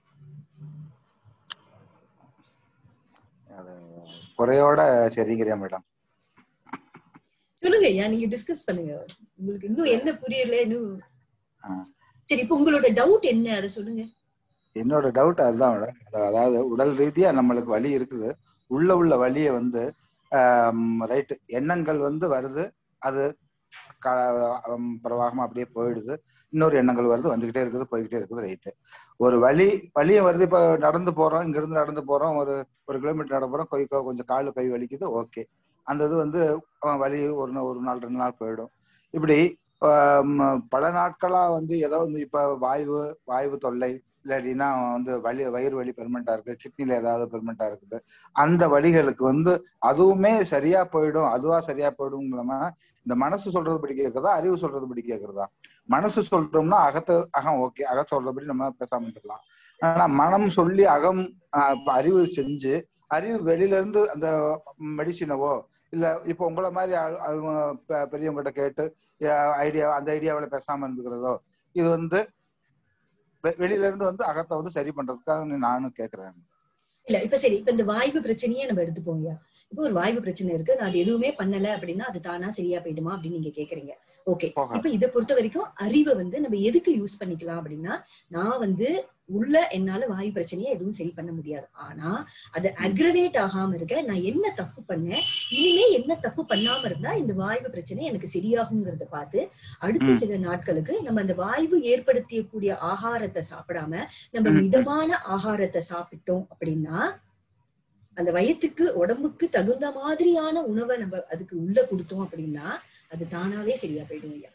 அது குறையோட சரிங்கிறியா மேடம் சொல்லுங்க ஐயா நீங்க டிஸ்கஸ் பண்ணுங்க உங்களுக்கு இன்னும் என்ன புரியல இன்னும் ஆ. சரி இப்ப உங்களோட டவுட் என்ன அதை சொல்லுங்க என்னோட டவுட் அதுதான் மேடம் அதாவது உடல் ரீதியா நம்மளுக்கு வலி இருக்குது உள்ள உள்ள வலியை வந்து ரைட்டு எண்ணங்கள் வந்து வருது அது க- ஆம், பிரவாகமா அப்படியே போயிடுது இன்னொரு எண்ணங்கள் வருது வந்துகிட்டே இருக்குது போய்கிட்டே இருக்குது ரைட்டு ஒரு வலி வலியும் வருது இப்ப நடந்து போறோம் இங்க இருந்து நடந்து போறோம் ஒரு ஒரு கிலோமீட்டர் நட போறோம் கை கை- கொஞ்சம் காலு கை வலிக்குது ஓகே அந்த இது வந்து அஹ், வலி ஒரு நா- ஒரு நாள் ரெண்டு நாள் போயிடும் இப்படி ஆம், பல நாட்களா வந்து ஏதோ வந்து இப்ப வாய்வு வாய்வு தொல்லை இல்லாட்டினா வந்து வலி வயிறு வலி பெர்மனண்டா இருக்கு கிட்னில ஏதாவது பெர்மனண்டா இருக்குது அந்த வலிகளுக்கு வந்து அதுவுமே சரியா போயிடும் அதுவா சரியா போயிடும் இந்த மனசு சொல்றது படி கேட்கறதா அறிவு சொல்றது படி கேட்கறதா மனசு சொல்றோம்னா அகத்து அகம் ஓகே அக சொல்றபடி நம்ம பேசாம இருந்துக்கலாம் ஆனா மனம் சொல்லி அகம் ஆஹ், இப்ப அறிவு செஞ்சு அறிவு வெளியில இருந்து அந்த மெடிசினவோ இல்ல இப்போ உங்களை மாதிரி ஆள்- அவங்க பெ- பெரியவங்ககிட்ட கேட்டு ஐடியா அந்த ஐடியாவில பேசாம இருந்துக்கிறதோ இது வந்து வெ- வெளியில இருந்து வந்து அகத்தை வந்து சரி பண்றதுக்காக நானும் கேக்குறேன் இல்ல இப்ப சரி இப்ப இந்த வாய்வு பிரச்சனையே நம்ம எடுத்துப்போம் ஐயா இப்போ ஒரு வாய்வு பிரச்சனை இருக்கு நான் அது எதுவுமே பண்ணல அப்படின்னா அது தானா சரியா போயிடுமா அப்படின்னு நீங்க கேக்குறீங்க ஓகே போகாது. இப்ப இதை பொறுத்த வரைக்கும் அறிவை வந்து நம்ம எதுக்கு யூஸ் பண்ணிக்கலாம் அப்படின்னா நான் வந்து உள்ள என்னால வாயு பிரச்சனையை எதுவும் சரி பண்ண முடியாது ஆனா அது அக்ரவேட் ஆகாம இருக்க நான் என்ன தப்பு பண்ணேன் இனிமே என்ன தப்பு பண்ணாம இருந்தா இந்த வாய்வு பிரச்சனை எனக்கு சரியாகுங்கிறத பார்த்து அடுத்த ம். சில நாட்களுக்கு நம்ம அந்த வாய்வு ஏற்படுத்தக்கூடிய ஆகாரத்தை சாப்பிடாம நம்ம ம். மிதமான ஆகாரத்தை சாப்பிட்டோம் அப்படின்னா அந்த வயத்துக்கு உடம்புக்கு தகுந்த மாதிரியான உணவை நம்ம அதுக்கு உள்ள கொடுத்தோம் அப்படின்னா அது தானாவே சரியா போயிடும் ஐயா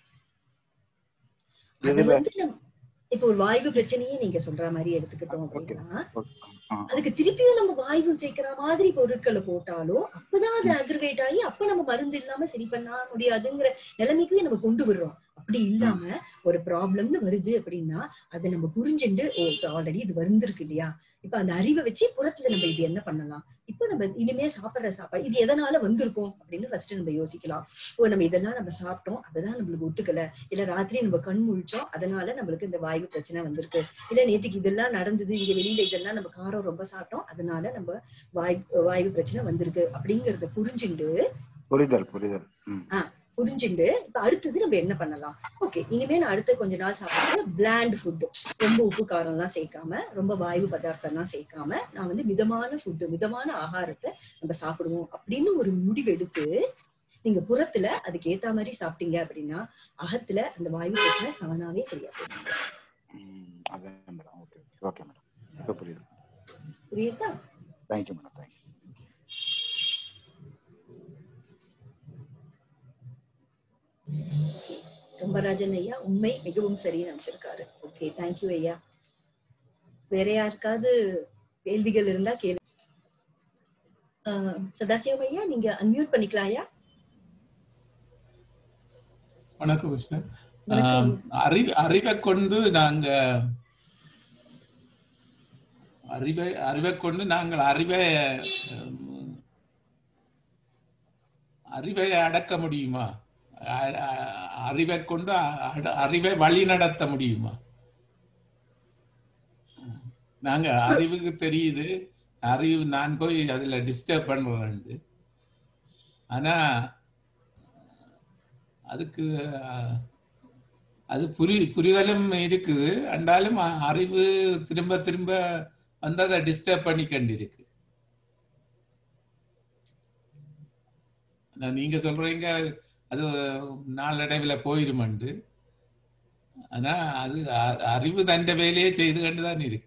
அது எதுல? வந்து நம்ம இப்போ ஒரு வாய்வு பிரச்சனையே நீங்க சொல்ற மாதிரி எடுத்துக்கிட்டோம் ஓகே அப்படின்னா ஆ. அதுக்கு திருப்பியும் நம்ம வாய்வு சேர்க்கிற மாதிரி பொருட்களை போட்டாலும் அப்பதான் அது அக்ரவேட் ஆகி அப்ப நம்ம மருந்து இல்லாம சரி பண்ண முடியாதுங்கிற நிலைமைக்கு நம்ம கொண்டு விடுறோம் அப்படி இல்லாம ஒரு ப்ராப்ளம்னு வருது அப்படின்னா அதை நம்ம புரிஞ்சுண்டு ஓ இப்ப ஆல்ரெடி இது வந்திருக்கு இல்லையா இப்ப அந்த அறிவை வச்சு புறத்துல நம்ம இது என்ன பண்ணலாம் இப்போ நம்ம இனிமே சாப்பிடுற சாப்பாடு இது எதனால வந்திருக்கும் அப்படின்னு ஃபர்ஸ்ட் நம்ம யோசிக்கலாம் ஓ நம்ம இதெல்லாம் நம்ம சாப்பிட்டோம் அதுதான் நம்மளுக்கு ஒத்துக்கல இல்ல ராத்திரி நம்ம கண் முழிச்சோம் அதனால நம்மளுக்கு இந்த வாயு பிரச்சனை வந்திருக்கு இல்ல நேத்துக்கு இதெல்லாம் நடந்தது இங்க வெளியில இதெல்லாம் நம்ம காரம் ரொம்ப சாப்பிட்டோம் அதனால நம்ம வாய் வாயு பிரச்சனை வந்திருக்கு அப்படிங்கறத புரிஞ்சுண்டு புரிதல் புரிதல் ம். புரிஞ்சுண்டு இப்ப அடுத்தது நம்ம என்ன பண்ணலாம் ஓகே இனிமே நான் அடுத்த கொஞ்ச நாள் சாப்பிடுறது பிளாண்ட் ஃபுட் ரொம்ப உப்பு காரம் எல்லாம் சேர்க்காம ரொம்ப வாயு பதார்த்தம் எல்லாம் சேர்க்காம நான் வந்து மிதமான ஃபுட்டு மிதமான ஆகாரத்தை நம்ம சாப்பிடுவோம் அப்படின்னு ஒரு முடிவெடுத்து நீங்க புறத்துல அதுக்கு ஏத்த மாதிரி சாப்பிட்டீங்க அப்படின்னா அகத்துல அந்த வாயு பிரச்சனை தானாவே சரியா போயிடும் ம், அதான் மேடம் ஓகே ஓகே மேடம் இப்போ புரியுது புரியுதா தேங்க்யூ மேடம் தேங்க்யூ ரம்பராஜன் ஐயா உண்மை மிகவும் சரின்னு அமைச்சிருக்காரு ஓகே தேங்க்யூ ஐயா வேற யாருக்காவது கேள்விகள் இருந்தா கேளு ஆஹ் சதாசிவம் ஐயா நீங்க அன்மியூட் பண்ணிக்கலாம் ஐயா வணக்கம் கிருஷ்ணன் வணக்கம் ஆம், அறிவு அறிவை கொண்டு நாங்க அறிவை அறிவை கொண்டு நாங்கள் அறிவை ஹம், அறிவை அடக்க முடியுமா அ- அ- அறிவை கொண்டு அ- அறிவை வழி நடத்த முடியுமா நாங்க அறிவுக்கு தெரியுது அறிவு நான் போய் அதுல டிஸ்டர்ப் பண்றேன் ஆனா அதுக்கு அஹ், அது புரி புரிதலும் இருக்குது அண்டாலும் அ- அறிவு திரும்ப திரும்ப வந்து அதை டிஸ்டர்ப் பண்ணி கண்டிருக்கு ஆனா நீங்க சொல்றீங்க அது நாளடைவில் போயிருமண்டு ஆனா அது அ- அறிவு தண்ட வேலையே செய்து கண்டுதான் இருக்கு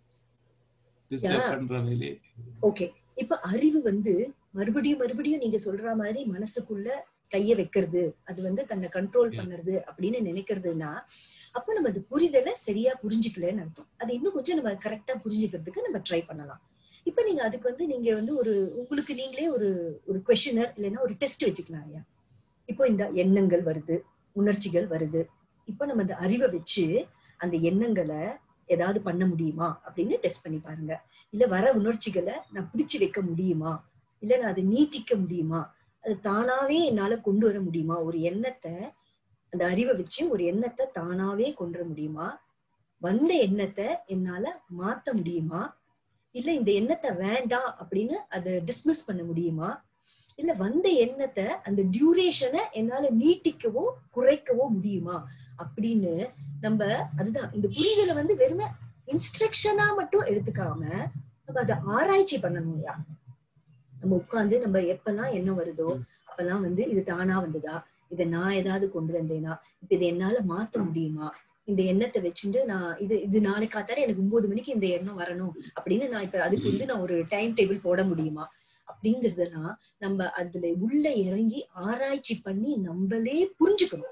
டிஸ்டர்ப் Yeah. பண்ற வேலையை ஓகே இப்ப அறிவு வந்து மறுபடியும் மறுபடியும் நீங்க சொல்ற மாதிரி மனசுக்குள்ள கைய வைக்கிறது அது வந்து தன்னை கண்ட்ரோல் Yeah. பண்ணுறது அப்படின்னு நினைக்கிறதுனா அப்ப நம்ம அது புரிதலை சரியா புரிஞ்சுக்கலன்னு அர்த்தம் அது இன்னும் கொஞ்சம் நம்ம கரெக்டா புரிஞ்சுக்கிறதுக்கு நம்ம ட்ரை பண்ணலாம் இப்ப நீங்க அதுக்கு வந்து நீங்க வந்து ஒரு உங்களுக்கு நீங்களே ஒரு ஒரு கொஷினர் இல்லைன்னா ஒரு டெஸ்ட் வச்சுக்கலாம் ஐயா இப்போ இந்த எண்ணங்கள் வருது உணர்ச்சிகள் வருது இப்போ நம்ம இந்த அறிவை வச்சு அந்த எண்ணங்களை ஏதாவது பண்ண முடியுமா அப்படின்னு டெஸ்ட் பண்ணி பாருங்க இல்ல வர உணர்ச்சிகளை நான் பிடிச்சு வைக்க முடியுமா இல்ல நான் அதை நீட்டிக்க முடியுமா அது தானாவே என்னால கொண்டு வர முடியுமா ஒரு எண்ணத்தை அந்த அறிவை வச்சு ஒரு எண்ணத்தை தானாவே கொண்டு வர முடியுமா வந்த எண்ணத்தை என்னால மாத்த முடியுமா இல்ல இந்த எண்ணத்தை வேண்டாம் அப்படின்னு அதை டிஸ்மிஸ் பண்ண முடியுமா இல்ல வந்த எண்ணத்தை அந்த டியூரேஷனை என்னால நீட்டிக்கவோ குறைக்கவோ முடியுமா அப்படின்னு நம்ம அதுதான் இந்த புரிதலை வந்து வெறுமை இன்ஸ்ட்ரக்ஷனா மட்டும் எடுத்துக்காம நம்ம அதை ஆராய்ச்சி பண்ணணும்யா நம்ம உட்கார்ந்து நம்ம எப்பெல்லாம் என்ன வருதோ அப்பெல்லாம் வந்து இது தானா வந்ததா இதை நான் ஏதாவது கொண்டு வந்தேனா இப்ப இதை என்னால மாத்த முடியுமா இந்த எண்ணத்தை வச்சுட்டு நான் இது இது நாளைக்கு காத்தால எனக்கு ஒன்பது மணிக்கு இந்த எண்ணம் வரணும் அப்படின்னு நான் இப்ப அதுக்கு வந்து நான் ஒரு டைம் டேபிள் போட முடியுமா அப்படிங்கறதெல்லாம் நம்ம அதுல உள்ள இறங்கி ஆராய்ச்சி பண்ணி நம்மளே புரிஞ்சுக்கணும்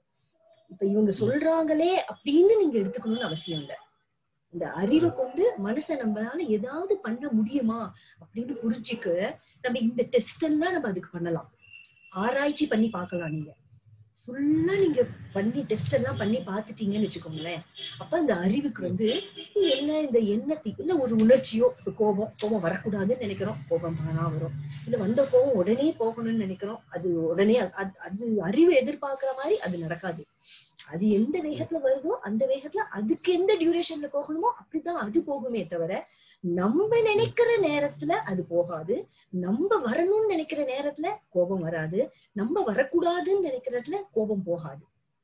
இப்ப இவங்க சொல்றாங்களே அப்படின்னு நீங்க எடுத்துக்கணும்னு அவசியம் இல்ல இந்த அறிவை கொண்டு மனசை நம்மளால ஏதாவது பண்ண முடியுமா அப்படின்னு புரிஞ்சுக்க நம்ம இந்த டெஸ்ட் எல்லாம் நம்ம அதுக்கு பண்ணலாம் ஆராய்ச்சி பண்ணி பார்க்கலாம் நீங்க ஃபுல்லா நீங்க பண்ணி டெஸ்ட் எல்லாம் பண்ணி பார்த்துட்டீங்கன்னு வச்சுக்கோங்களேன் அப்ப அந்த அறிவுக்கு வந்து என்ன இந்த எண்ணத்துக்கு இல்ல ஒரு உணர்ச்சியோ இப்ப கோபம் கோபம் வரக்கூடாதுன்னு நினைக்கிறோம் கோபம் தானா வரும் இல்ல வந்த கோபம் உடனே போகணும்னு நினைக்கிறோம் அது உடனே அது அது அறிவு எதிர்பார்க்கிற மாதிரி அது நடக்காது அது எந்த வேகத்துல வருதோ அந்த வேகத்துல அதுக்கு எந்த டியூரேஷன்ல போகணுமோ அப்படிதான் அது போகுமே தவிர நம்ம நினைக்கிற நேரத்துல அது போகாது நம்ம வரணும்னு நினைக்கிற நேரத்துல கோபம் வராது நம்ம வரக்கூடாதுன்னு நினைக்கிறதுல கோபம் போகாது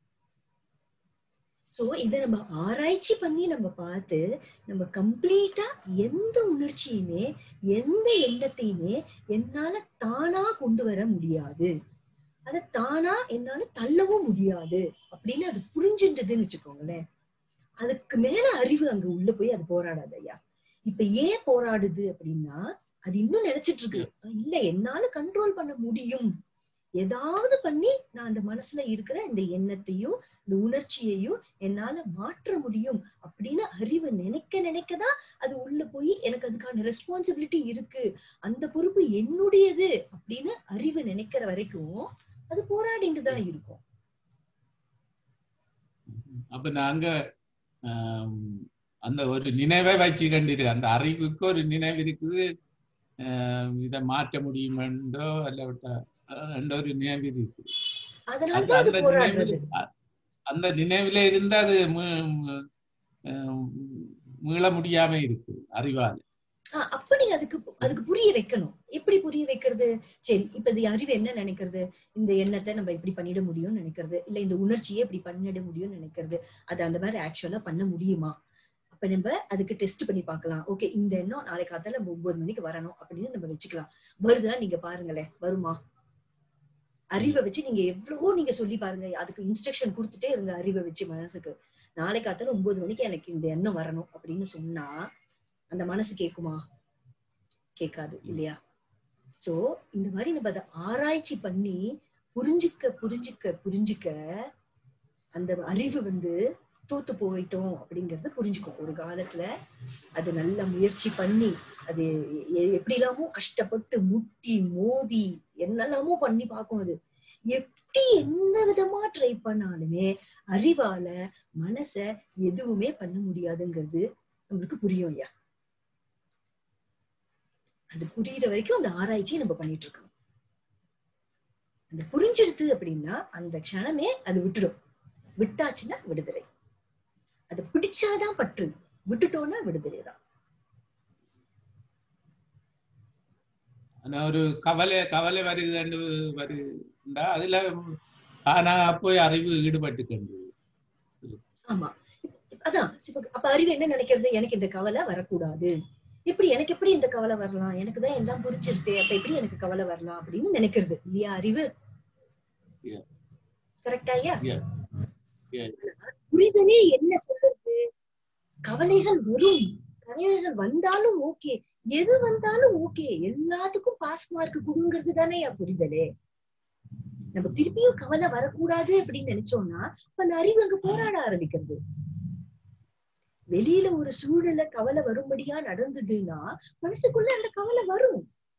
சோ இத நம்ம ஆராய்ச்சி பண்ணி நம்ம பார்த்து நம்ம கம்ப்ளீட்டா எந்த உணர்ச்சியுமே எந்த எண்ணத்தையுமே என்னால தானா கொண்டு வர முடியாது அத தானா என்னால தள்ளவும் முடியாது அப்படின்னு அது புரிஞ்சுன்றதுன்னு வச்சுக்கோங்களேன் அதுக்கு மேல அறிவு அங்க உள்ள போய் அது போராடாது ஐயா இப்ப ஏன் போராடுது அப்படின்னா அது இன்னும் நினைச்சிட்டு இருக்கு இல்ல என்னால கண்ட்ரோல் பண்ண முடியும் ஏதாவது பண்ணி நான் அந்த மனசுல இருக்கிற இந்த எண்ணத்தையும் இந்த உணர்ச்சியையும் என்னால மாற்ற முடியும் அப்படின்னு அறிவு நினைக்க நினைக்கதான் அது உள்ள போய் எனக்கு அதுக்கான ரெஸ்பான்சிபிலிட்டி இருக்கு அந்த பொறுப்பு என்னுடையது அப்படின்னு அறிவு நினைக்கிற வரைக்கும் அது போராடிட்டு தான் இருக்கும் அப்ப நாங்க ஆம், அந்த ஒரு நினைவை வச்சு கண்டிருக்கு அந்த அறிவுக்கு ஒரு நினைவு இருக்குது ஆம், இதை மாற்ற முடியுமென்றோ அல்ல என்ற ஒரு நினைவு இருக்கு அதனாலதான் அந்த அது அந்த போராடுறது நினைவில் அ- அந்த நினைவுல இருந்து அது மீ- மீ- ஆம், மீள முடியாம இருக்கு அறிவால் ஆஹ் அப்ப நீங்க அதுக்கு அதுக்கு புரிய வைக்கணும் எப்படி புரிய வைக்கிறது சரி இப்ப இது அறிவு என்ன நினைக்கிறது இந்த எண்ணத்தை நம்ம இப்படி பண்ணிட முடியும்னு நினைக்கிறது இல்ல இந்த உணர்ச்சியை இப்படி பண்ணிட முடியும்னு நினைக்கிறது அது அந்த மாதிரி ஆக்சுவலா பண்ண முடியுமா அப்ப நம்ம அதுக்கு டெஸ்ட் பண்ணி பார்க்கலாம் ஓகே இந்த எண்ணம் நாளைக்கு காத்தால நம்ம ஒன்பது மணிக்கு வரணும் அப்படின்னு நம்ம வச்சுக்கலாம் வருதா நீங்க பாருங்களேன் வருமா அறிவை வச்சு நீங்க எவ்வளவோ நீங்க சொல்லி பாருங்க அதுக்கு இன்ஸ்ட்ரக்ஷன் கொடுத்துட்டே இருங்க அறிவை வச்சு மனசுக்கு நாளைக்கு காத்தால ஒன்பது மணிக்கு எனக்கு இந்த எண்ணம் வரணும் அப்படின்னு சொன்னா அந்த மனசு கேக்குமா கேட்காது இல்லையா சோ இந்த மாதிரி நம்ம அதை ஆராய்ச்சி பண்ணி புரிஞ்சுக்க புரிஞ்சுக்க புரிஞ்சுக்க அந்த அறிவு வந்து தோத்து போயிட்டோம் அப்படிங்கறத புரிஞ்சுக்கும் ஒரு காலத்துல அது நல்ல முயற்சி பண்ணி அது எ- எப்படி எல்லாமோ கஷ்டப்பட்டு முட்டி மோதி என்னெல்லாமோ பண்ணி பார்க்கும் அது எப்படி என்ன விதமா ட்ரை பண்ணாலுமே அறிவால மனச எதுவுமே பண்ண முடியாதுங்கிறது நம்மளுக்கு புரியும் ஐயா அது புரியுற வரைக்கும் அந்த ஆராய்ச்சியை நம்ம பண்ணிட்டு இருக்கோம் அந்த புரிஞ்சிருது அப்படின்னா அந்த க்ஷணமே அது விட்டுடும் விட்டாச்சுன்னா விடுதலை அது பிடிச்சாதான் பற்று விட்டுட்டோம்னா விடுதலை தான் ஆனா ஒரு கவலை கவலை வருகுதுன்னு வருண்டா அதுல ஆனா போய் அறிவு ஈடுபட்டு கண்டு ஆமா அதான் இப்ப அப்ப அறிவு என்ன நினைக்கிறது எனக்கு இந்த கவலை வரக்கூடாது எப்படி எனக்கு எப்படி இந்த கவலை வரலாம் எனக்கு தான் எல்லாம் புரிஞ்சிருது அப்ப எப்படி எனக்கு கவலை வரலாம் அப்படின்னு நினைக்கிறது இல்லையா அறிவு Yeah. கரெக்டா ஐயா Yeah. Yeah. புரிதலே என்ன சொல்றது கவலைகள் வரும் கவலைகள் வந்தாலும் ஓகே எது வந்தாலும் ஓகே எல்லாத்துக்கும் பாஸ் மார்க் கொடுங்கிறது தானே புரிதலே நம்ம திருப்பியும் கவலை வரக்கூடாது அப்படின்னு நினைச்சோம்னா அப்ப அந்த அறிவு அங்க போராட ஆரம்பிக்கிறது வெளியில ஒரு சூழல கவலை வரும்படியா நடந்ததுன்னா மனசுக்குள்ள அந்த கவலை வரும்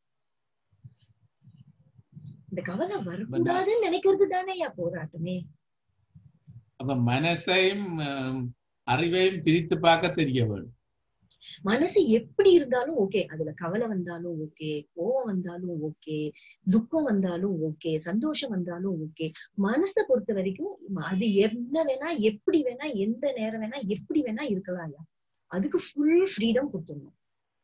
இந்த கவலை வரக்கூடாதுன்னு நினைக்கிறது தானேயா போராட்டமே அப்ப மனசையும் ஆம், அறிவையும் பிரித்து பார்க்க தெரிய வேண்டும் மனசு எப்படி இருந்தாலும் ஓகே அதுல கவலை வந்தாலும் ஓகே கோவம் வந்தாலும் ஓகே துக்கம் வந்தாலும் ஓகே சந்தோஷம் வந்தாலும் ஓகே மனசை பொறுத்த வரைக்கும் அது என்ன வேணா எப்படி வேணா எந்த நேரம் வேணா எப்படி வேணா இருக்கலாம் ஐயா அதுக்கு ஃபுல் ஃப்ரீடம் கொடுத்துடணும்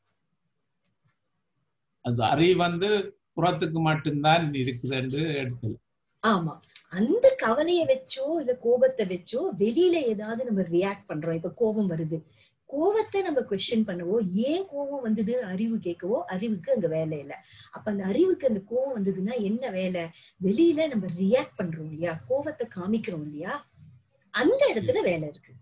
அது அறிவு வந்து புறத்துக்கு மட்டும்தான் இருக்குதுன்னு எடுக்கல ஆமா அந்த கவலைய வச்சோ இல்ல கோபத்தை வச்சோ வெளியில ஏதாவது நம்ம ரியாக்ட் பண்றோம் இப்ப கோபம் வருது கோவத்தை நம்ம கொஸ்டின் பண்ணவோ ஏன் கோபம் வந்தது அறிவு கேட்கவோ அறிவுக்கு அங்க வேலை இல்லை அப்ப அந்த அறிவுக்கு அந்த கோபம் வந்ததுன்னா என்ன வேலை வெளியில நம்ம ரியாக்ட் பண்றோம் இல்லையா கோவத்தை காமிக்கிறோம் இல்லையா அந்த இடத்துல வேலை இருக்கு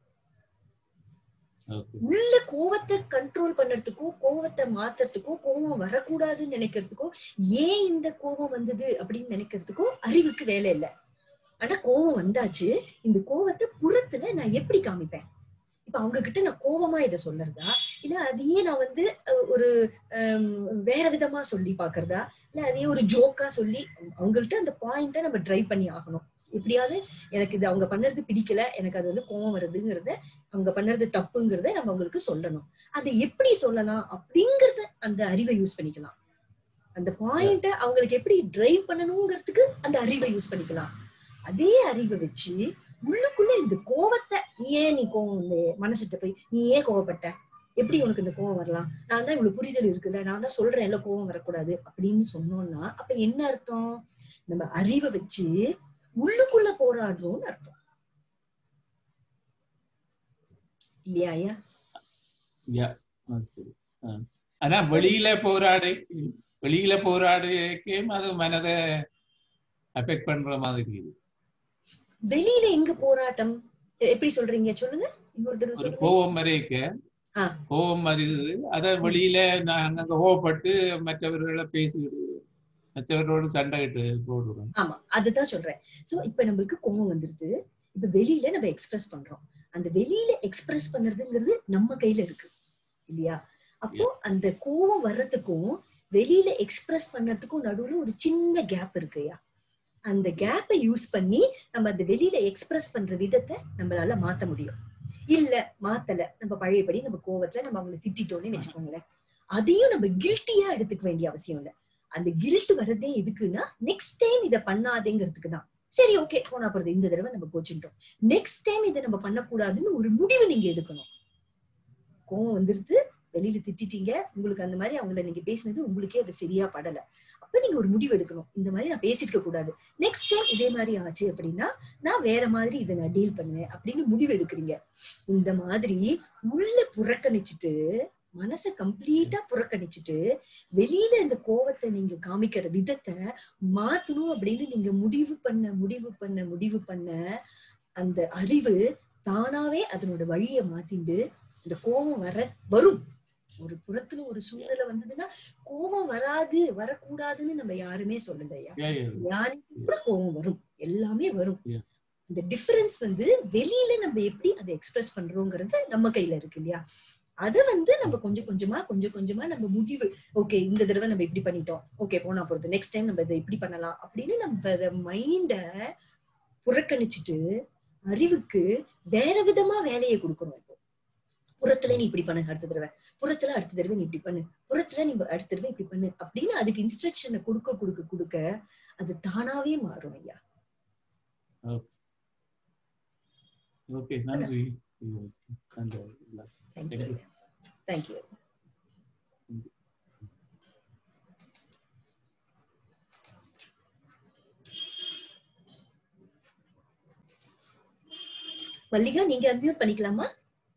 ஓகே உள்ள கோவத்தை கண்ட்ரோல் பண்றதுக்கும் கோவத்தை மாத்துறதுக்கும் கோவம் வரக்கூடாதுன்னு நினைக்கிறதுக்கும் ஏன் இந்த கோவம் வந்தது அப்படின்னு நினைக்கிறதுக்கும் அறிவுக்கு வேலை இல்லை ஆனா கோவம் வந்தாச்சு இந்த கோவத்தை புறத்துல நான் எப்படி காமிப்பேன் இப்ப அவங்க கிட்ட நான் கோவமா இதை சொல்றதா இல்ல அதையே நான் வந்து அஹ், ஒரு ஹம், வேற விதமா சொல்லி பாக்குறதா இல்ல அதையே ஒரு ஜோக்கா சொல்லி அவங்கள்ட்ட அந்த பாயிண்ட நம்ம ட்ரைவ் பண்ணி ஆகணும் எப்படியாவது எனக்கு இது அவங்க பண்ணுறது பிடிக்கல எனக்கு அது வந்து கோவம் வருதுங்கிறத அவங்க பண்ணுறது தப்புங்கிறத நம்ம அவங்களுக்கு சொல்லணும் அதை எப்படி சொல்லலாம் அப்படிங்கறத அந்த அறிவை யூஸ் பண்ணிக்கலாம் அந்த பாயிண்ட அவங்களுக்கு எப்படி டிரைவ் பண்ணணுங்கிறதுக்கு அந்த அறிவை யூஸ் பண்ணிக்கலாம் அதே அறிவை வச்சு உள்ளுக்குள்ள இந்த கோவத்தை நீ ஏன் நீ கோவம் வந்து மனசுட்ட போய் நீ ஏன் கோவப்பட்ட எப்படி உனக்கு இந்த கோவம் வரலாம் நான் தான் இவ்வளவு புரிதல் இருக்குல்ல நான் தான் சொல்றேன் எல்லாம் கோவம் வரக்கூடாது அப்படின்னு சொன்னோம்னா அப்ப என்ன அர்த்தம் நம்ம அறிவை வச்சு உள்ளுக்குள்ள போராடுறோம்னு அர்த்தம் இல்லையா ஐயா யா ஆ, சரி ஆ. ஆனா வெளியில போராடி வெளியில போராடிக்கையும் அது மனதை அஃபெக்ட் பண்ற மாதிரி இருக்கு வெளியில எங்க போராட்டம் எ- எப்படி சொல்றீங்க சொல்லுங்க இன்னொரு தடவை ஒரு சொல்லுங்க கோபம் வரைக்க ஆ. கோபம் வருது அத வெளியில நாங்க அங்க கோபப்பட்டு மற்றவர்களை பேசிக்கிட்டு மற்றவர்களோடு சண்டைகிட்டு போடுறோம் ஆமா அதுதான் சொல்றேன் சோ இப்ப நம்மளுக்கு கோவம் வந்துருது இப்ப வெளியில நம்ம எக்ஸ்பிரஸ் பண்றோம் அந்த வெளியில எக்ஸ்பிரஸ் பண்றதுங்கிறது நம்ம கையில இருக்கு இல்லையா அப்போ அந்த கோவம் வர்றதுக்கும் வெளியில எக்ஸ்பிரஸ் பண்றதுக்கும் நடுவுல ஒரு சின்ன கேப் இருக்குயா அந்த கேப்பை யூஸ் பண்ணி நம்ம அந்த வெளியில எக்ஸ்பிரஸ் பண்ற விதத்தை நம்மளால மாத்த முடியும் இல்ல மாத்தல நம்ம பழையபடி நம்ம கோவத்துல நம்ம அவங்களை திட்டிட்டோம்னு வச்சுக்கோங்களேன் அதையும் நம்ம கில்ட்டியா எடுத்துக்க வேண்டிய அவசியம் இல்ல அந்த கில்ட் வர்றதே எதுக்குன்னா நெக்ஸ்ட் டைம் இதை பண்ணாதேங்கிறதுக்கு தான் சரி ஓகே போனா போறது இந்த தடவை நம்ம கோச்சுட்டோம் நெக்ஸ்ட் டைம் இதை நம்ம பண்ணக்கூடாதுன்னு ஒரு முடிவு நீங்க எடுக்கணும் கோவம் வந்துருது வெளியில திட்டிட்டீங்க உங்களுக்கு அந்த மாதிரி அவங்கள நீங்க பேசினது உங்களுக்கே அது சரியா படல அப்ப நீங்க ஒரு முடிவு எடுக்கணும் இந்த மாதிரி நான் பேசிருக்க கூடாது நெக்ஸ்ட் டைம் இதே மாதிரி ஆச்சு அப்படின்னா நான் வேற மாதிரி இதை நான் டீல் பண்ணுவேன் அப்படின்னு முடிவு எடுக்கிறீங்க இந்த மாதிரி உள்ள புறக்கணிச்சுட்டு மனசை கம்ப்ளீட்டா புறக்கணிச்சுட்டு வெளியில இந்த கோவத்தை நீங்க காமிக்கிற விதத்தை மாத்தணும் அப்படின்னு நீங்க முடிவு பண்ண முடிவு பண்ண முடிவு பண்ண அந்த அறிவு தானாவே அதனோட வழியை மாத்திண்டு இந்த கோபம் வர வரும் ஒரு புறத்துல ஒரு சூழ்நிலை வந்ததுன்னா கோபம் வராது வரக்கூடாதுன்னு நம்ம யாருமே சொல்லலையா Yeah, yeah. ஞானிக்கு கூட கோபம் வரும் எல்லாமே வரும் Yeah. இந்த டிஃபரன்ஸ் வந்து வெளியில நம்ம எப்படி அதை எக்ஸ்பிரஸ் பண்றோங்கிறது நம்ம கையில இருக்கு இல்லையா அத வந்து நம்ம கொஞ்சம் கொஞ்சமா கொஞ்சம் கொஞ்சமா நம்ம முடிவு ஓகே இந்த தடவை நம்ம இப்படி பண்ணிட்டோம் ஓகே போனா போறது நெக்ஸ்ட் டைம் நம்ம இதை இப்படி பண்ணலாம் அப்படின்னு நம்ம மைண்ட புறக்கணிச்சுட்டு அறிவுக்கு வேற விதமா வேலையை கொடுக்கணும் இப்போ புறத்துல நீ இப்படி பண்ணு அடுத்த தடவை புறத்துல அடுத்த தடவை நீ இப்படி பண்ணு புறத்துல நீ அடுத்த தடவை இப்படி பண்ணு அப்படின்னு அதுக்கு இன்ஸ்ட்ரக்ஷனை கொடுக்க கொடுக்க கொடுக்க அது தானாவே மாறும் ஐயா ஓகே நன்றி நன்றி தேங்க்யூ தேங்க்யூ மல்லிகா நீங்க அன்மியூட் பண்ணிக்கலாமா